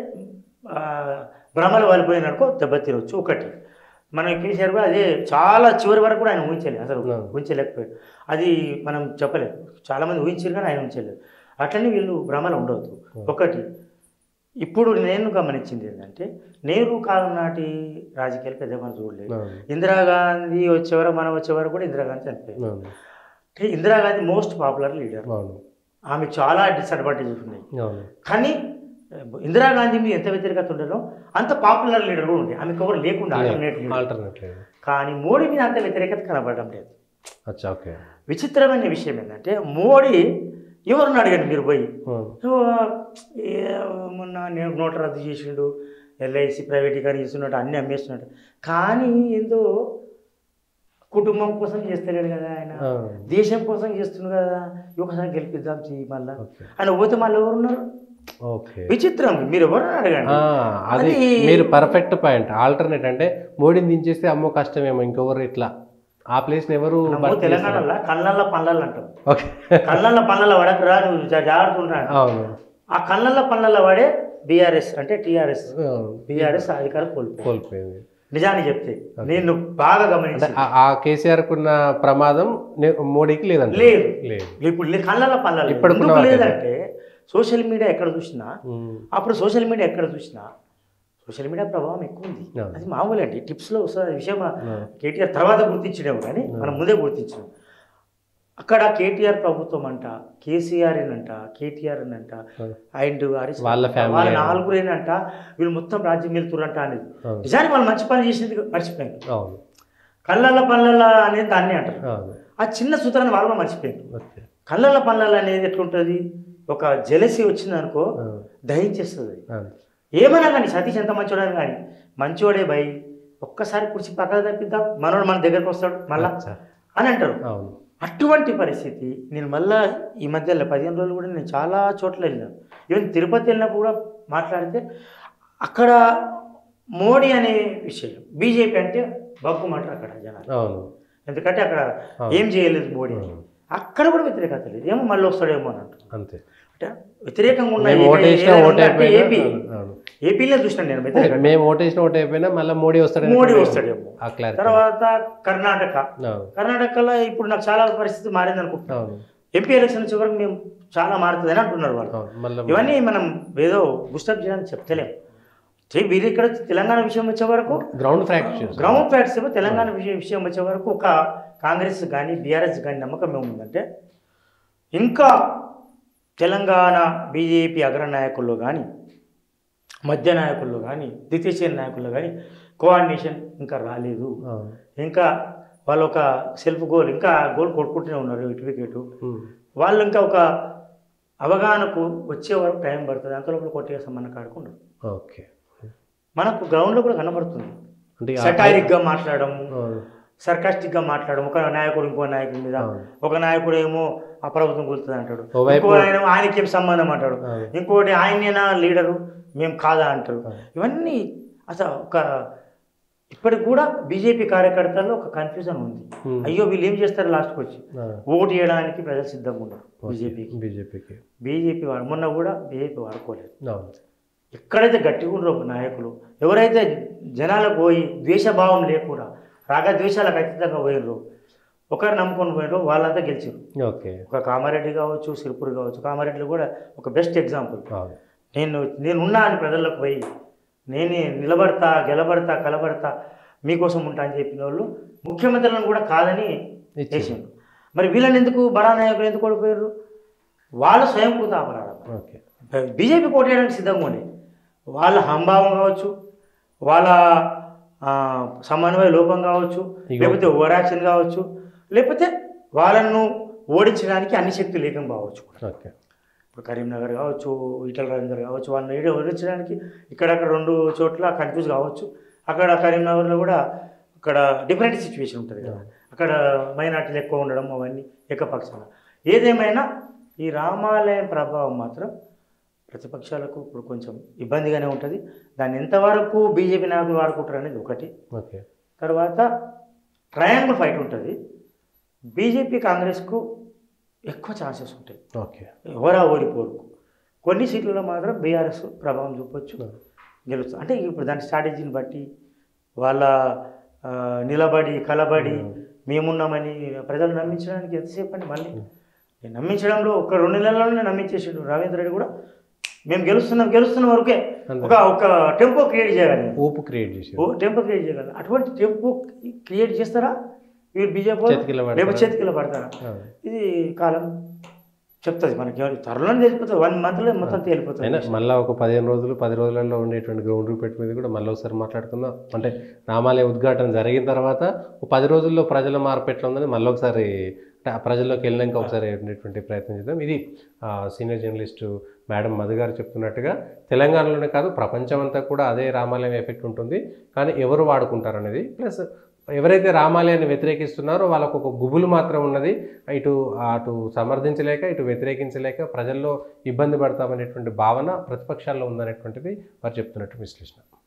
ఆ, భ్రమలు వాలిపోయిననుకో దెబ్బతినొచ్చు ఒకటి మన కేసీఆర్ కూడా అదే చాలా చివరి వరకు కూడా ఆయన ఊహించలేదు అసలు అవును. ఊహించలేకపోయాడు అది మనం చెప్పలేదు చాలామంది ఊహించారు కానీ ఆయన ఊహించలేదు అట్లనే వీళ్ళు భ్రమలు ఉండవద్దు ఒకటి ఇప్పుడు నేను గమనించింది ఏంటంటే నెహ్రూ కాలం నాటి రాజకీయాలు పెద్ద మనం చూడలేదు అవును ఇందిరాగాంధీ వచ్చేవరకు మనం వచ్చేవరకు కూడా ఇందిరాగాంధీ చనిపోయింది అవును అంటే ఇందిరాగాంధీ మోస్ట్ పాపులర్ లీడర్ అవును ఆమె చాలా డిసడ్వాంటేజెస్ ఉన్నాయి అవును కానీ ఇందిరాగాంధీ మీద ఎంత వ్యతిరేకత ఉండదో అంత పాపులర్ లీడర్ కూడా ఉంది ఆమెకు ఎవరు లేకుండా alternate leader. ఆల్టర్నేట్ లేదు కానీ మోడీ మీద అంత వ్యతిరేకత కనబడడం లేదు అచ్చా ఓకే విచిత్రమైన విషయం ఏంటంటే మోడీ ఎవరిని అడగండి మీరు పోయి అవును ఓ, ఏ, మొన్న నేను నోట్ రద్దు చేసిండు ఎల్ఐసి ప్రైవేటీకరణ చేస్తున్నట్టు అన్నీ అమ్మేస్తున్నాడు కానీ ఏందో కుటుంబం కోసం చేస్తలేడు కదా ఆయన అవును. దేశం కోసం చేస్తున్నాడు కదా ఒకసారి గెలిపిద్దాం చెయ్యి మళ్ళా ఓకే ఆయన పోతే మళ్ళీ ఎవరున్నారు ఓకే విచిత్రం మీరు ఎవరు అడగండి ఆ, అది అది- మీరు పర్ఫెక్ట్ పాయింట్ ఆల్టర్నేట్ అంటే మోడీని దించేస్తే అమ్మో కష్టమేమో ఇంకొకరు ఇట్లా ఆ ప్లేస్ని ఎవరు మనము భర్తీ చేస్తారు? తెలంగాణలో కళ్ళల్లో పళ్ళల్లో అంటాం ఓకే కళ్ళల్లో పళ్ళల్లో పడకరా నువ్వు జా- జాగ్రత్త ఉంటా అవును ఆ కళ్ళల్లో పళ్ళల్లో పడే బీఆర్ఎస్ అంటే టీఆర్ఎస్ అవును. బీఆర్ఎస్ అధికారం కోల్పోయింది కోల్పోయింది నిజాన్ని చెప్తే నేను బాగా అంటే గమనించాను ఆ- ఆ కేసీఆర్ కున్న ప్రమాదం నే- మోడీకి లేదంట లేదు. లేదు ఇప్పుడు లే- కళ్ళల్లో పళ్ళల్లో ఇప్పటికున్న ఎందుకు వాటిలో. లేదంటే సోషల్ మీడియా ఎక్కడ చూసినా ఉమ్. అప్పుడు సోషల్ మీడియా ఎక్కడ చూసినా సోషల్ మీడియా ప్రభావం ఎక్కువ ఉంది అవును. అది మామూలు అండి టిప్స్లో వస్తుంది విషయం అవును. కేటీఆర్ తర్వాత గుర్తించడేమో కానీ మనం ముందే గుర్తించాం అక్కడ కేటీఆర్ ప్రభుత్వం అంట కేసీఆర్ అంట కేటీఆర్ అంట అవును. అండ్ హరీష్ వాళ్ళ family వాళ్ళ అయినా. నాలుగురేనంట వీళ్ళు మొత్తం రాజ్యం వెళ్తురంట అనేది అవును. నిజానికి వాళ్ళు మంచి పని చేసింది మర్చిపోయారు అవును కళ్ళల్ల పళ్ళల్ల అనేది దాన్ని అంటారు అవును ఆ చిన్న సూత్రాన్ని వాళ్ళు కూడా మర్చిపోయారు ఓకే కళ్ళల్ల పళ్ళల్ల అనేది ఎట్లుంటుంది ఒక జెలసి వచ్చింది అనుకో అవును. దహించేస్తుంది అది. అవును. ఏమన్నా కానీ సతీష్ ఎంత మంచోడని కానీ మంచోడే భయ్ ఒక్కసారి కుర్చీ పక్కన తప్పిద్దాం మనోడు మన దగ్గరకు వస్తాడు మళ్ళా అచ్చా. అని అంటారు అవును అటువంటి పరిస్థితి నేను మళ్ళా ఈ మధ్యలో పదిహేను రోజులు కూడా నేను చాలా చోట్ల వెళ్ళాను ఈవెన్ తిరుపతి వెళ్ళినప్పుడు కూడా మాట్లాడితే అక్కడ మోడీ అనే విషయం బీజేపీ అంటే బగ్గుమంటారు అక్కడ జనాలు అవును ఎందుకంటే అక్కడ అవును. ఏం చేయలేదు మోడీ అని. అవును. అక్కడ కూడా వ్యతిరేకత లేదు ఏమో మళ్ళీ వస్తాడేమో అని అంటారు అంతే అంటే వ్యతిరేకంగా ఉన్న మేము ఏకైక ఓటేసిన ఏదైనా ఓటు ఉందంటే అయిపోయినా ఏపీ అవును, అవును. ఏపీలో చూసినాను నేను వ్యతిరేకత మేము ఓటేసిన ఓటు అయిపోయినా మళ్ళీ మోడీ వస్తాడు మోడీ వస్తాడేమో ఆ క్లారిటీ తర్వాత కర్ణాటక అవును కర్ణాటకలో ఇప్పుడు నాకు చాలా పరిస్థితి మారింది అనుకుంటున్నాను అవును ఎంపీ ఎలక్షన్ వచ్చే వరకు మేము చాలా మారుతుంది అని అంటున్నారు వాళ్ళు అవును మళ్ళీ ఇవన్నీ మనం ఏదో బుస్టప్ చేయడానికి చెప్తలేం చే- వీరు ఇక్కడ తెలంగాణ విషయం వచ్చే వరకు గ్రౌండ్ ఫ్రాక్చర్ గ్రౌండ్ ఫ్యాక్ట్స్ ఏమో తెలంగాణ విషయం విషయం వచ్చే వరకు ఒక కాంగ్రెస్ కానీ బీఆర్ఎస్ కానీ నమ్మకం ఏముందంటే ఇంకా తెలంగాణ బీజేపీ అగ్రనాయకుల్లో కానీ మధ్య నాయకుల్లో కానీ ద్వితీయ శ్రేణి నాయకుల్లో కానీ కోఆర్డినేషన్ ఇంకా రాలేదు అవును ఇంకా వాళ్ళు ఒక సెల్ఫ్ గోల్ ఇంకా గోల్ కొట్టుకుంటూనే ఉన్నారు ఇటు వికెట్ ఉమ్. వాళ్ళు ఇంకా ఒక అవగాహనకు వచ్చే వరకు టైం పడుతుంది అంతలోపల కొట్టేస్తాం మన కాడుకుంటారు ఓకే మనకు గ్రౌండ్లో కూడా కనబడుతుంది అంటే ఆ- సటారిక్గా మాట్లాడడం అవును. సర్కాస్టిక్గా మాట్లాడడం ఒక నాయకుడు ఇంకో నాయకుడి మీద అవును. ఒక నాయకుడు ఏమో ఆ ప్రభుత్వం కూలుతుంది అంటాడు ఓవైపు- ఇంకో ఆయన ఆయనకి ఏం సంబంధం అంటాడు అవును. ఇంకోటి ఆయనేనా లీడరు మేము కాదా అంటారు అవును. ఇవన్నీ అసలు ఒక ఇప్పటికి కూడా బీజేపీ కార్యకర్తల్లో ఒక కన్ఫ్యూజన్ ఉంది ఉమ్. అయ్యో వీళ్ళు ఏం చేస్తారు లాస్ట్కి వచ్చి ఆ. ఓటు వేయడానికి ప్రజలు సిద్ధంగా ఉన్నారు బీజేపీకి బీజేపీకి బీజేపీ వాడు మొన్న కూడా బీజేపీ వాడుకోలేదు అవును ఎక్కడైతే గట్టిగా ఉండరో నాయకులు ఎవరైతే జనాలకు పోయి ద్వేషభావం లేకుండా రాగద్వేషాలకు అతీతంగా పోయినరు ఒకరు నమ్ముకొని పోయినరు వాళ్ళంతా గెలిచారు ఓకే ఒక కామారెడ్డి కావచ్చు సిరిపూర్ కావచ్చు కామారెడ్డిలో కూడా ఒక బెస్ట్ ఎగ్జాంపుల్ అవును నేను నేను ఉన్నా అని ప్రజలకు పోయి నేనే నిలబడతా గెలబడతా కలబడతా మీకోసం ఉంటా అని చెప్పిన వాళ్ళు ముఖ్యమంత్రులను కూడా కాదని ఇచ్చింది. చేసిండు మరి వీళ్ళని ఎందుకు బడా నాయకులు ఎందుకు ఓడిపోయారు వాళ్ళు స్వయంకృత అపరాధం ఓకే బీజేపీ కోటేయడానికి సిద్ధంగా ఉండే వాళ్ళ హంభావం కావచ్చు వాళ్ళ ఆ, సమన్వయ లోపం కావచ్చు ఇగో. లేకపోతే ఓవర్ యాక్షన్ కావచ్చు లేకపోతే వాళ్ళను ఓడించడానికి అన్ని శక్తులు లేకం కావచ్చు ఓకే ఇప్పుడు కరీంనగర్ కావచ్చు ఈటల రాజేందర్ కావచ్చు వాళ్ళని ఏడో ఓడించడానికి ఇక్కడక్కడ రెండు చోట్ల కన్ఫ్యూజ్ కావచ్చు అక్కడ కరీంనగర్లో కూడా అక్కడ డిఫరెంట్ సిచ్యువేషన్ ఉంటుంది కదా అక్కడ మైనార్టీలు ఎక్కువ ఉండడం అవన్నీ ఏకపక్షంగా ఏదేమైనా ఈ రామాలయం ప్రభావం మాత్రం ప్రతిపక్షాలకు ఇప్పుడు కొంచెం ఇబ్బందిగానే ఉంటుంది దాన్ని ఎంతవరకు బీజేపీ నాయకులు వాడుకుంటారు అనేది ఒకటి ఓకే తర్వాత ట్రయాంగిల్ ఫైట్ ఉంటుంది బీజేపీ కాంగ్రెస్కు ఎక్కువ ఛాన్సెస్ ఉంటాయి ఓకే ఎవరా ఓడిపోరు కొన్ని సీట్లలో మాత్రం బీఆర్ఎస్ ప్రభావం చూపొచ్చు గెలుస్తుంది అంటే ఇప్పుడు దాని స్ట్రాటజీని బట్టి వాళ్ళ ఆ, నిలబడి కలబడి మేమున్నామని ప్రజలు నమ్మించడానికి ఎంతసేపు అండి మళ్ళీ నేను నమ్మించడంలో ఒక రెండు నెలల్లోనే నమ్మించేసిండు రవీంద్ర రెడ్డి కూడా మేము గెలుస్తున్నాం గెలుస్తున్న వరకే ఒక ఒక టెంపో క్రియేట్ చేయగలం ఊపు క్రియేట్ చేసి ఓ టెంపో క్రియేట్ చేయగలం అటువంటి టెంపో క్రియేట్ చేస్తారా వీళ్ళు బీజేపీ చేతికిల పడతారా? లేకపోతే చేతికిల పడతారా ఇది కాలం చెప్తుంది మనకి ఎవరు త్వరలోనే తెలిసిపోతుంది వన్ మంత్లో మొత్తం తేలిపోతుంది అయినా మళ్ళీ ఒక పదిహేను రోజులు పది రోజులలో ఉండేటువంటి గ్రౌండ్ రిపోర్ట్ మీద కూడా మళ్ళీ ఒకసారి మాట్లాడుకుందాం అంటే రామాలయ ఉద్ఘాటన జరిగిన తర్వాత ఒక పది రోజుల్లో ప్రజల మార్పు ఎట్లా ఉందని మళ్ళీ ఒకసారి అంటే ఆ ప్రజల్లోకి వెళ్ళినాక ఒకసారి ఉండేటువంటి ప్రయత్నం చేద్దాం ఇది ఆ, సీనియర్ జర్నలిస్టు మేడం మధు గారు చెప్తున్నట్టుగా తెలంగాణలోనే కాదు ప్రపంచం అంతా కూడా అదే రామాలయం ఎఫెక్ట్ ఉంటుంది కానీ ఎవరు వాడుకుంటారు అనేది ప్లస్ ఎవరైతే రామాలయాన్ని వ్యతిరేకిస్తున్నారో వాళ్ళకు ఒక గుబులు మాత్రం ఉన్నది ఇటు అటు సమర్థించలేక ఇటు వ్యతిరేకించలేక ప్రజల్లో ఇబ్బంది పడతామనేటువంటి భావన ప్రతిపక్షాల్లో ఉందనేటువంటిది వారు చెప్తున్నట్టు విశ్లేషణ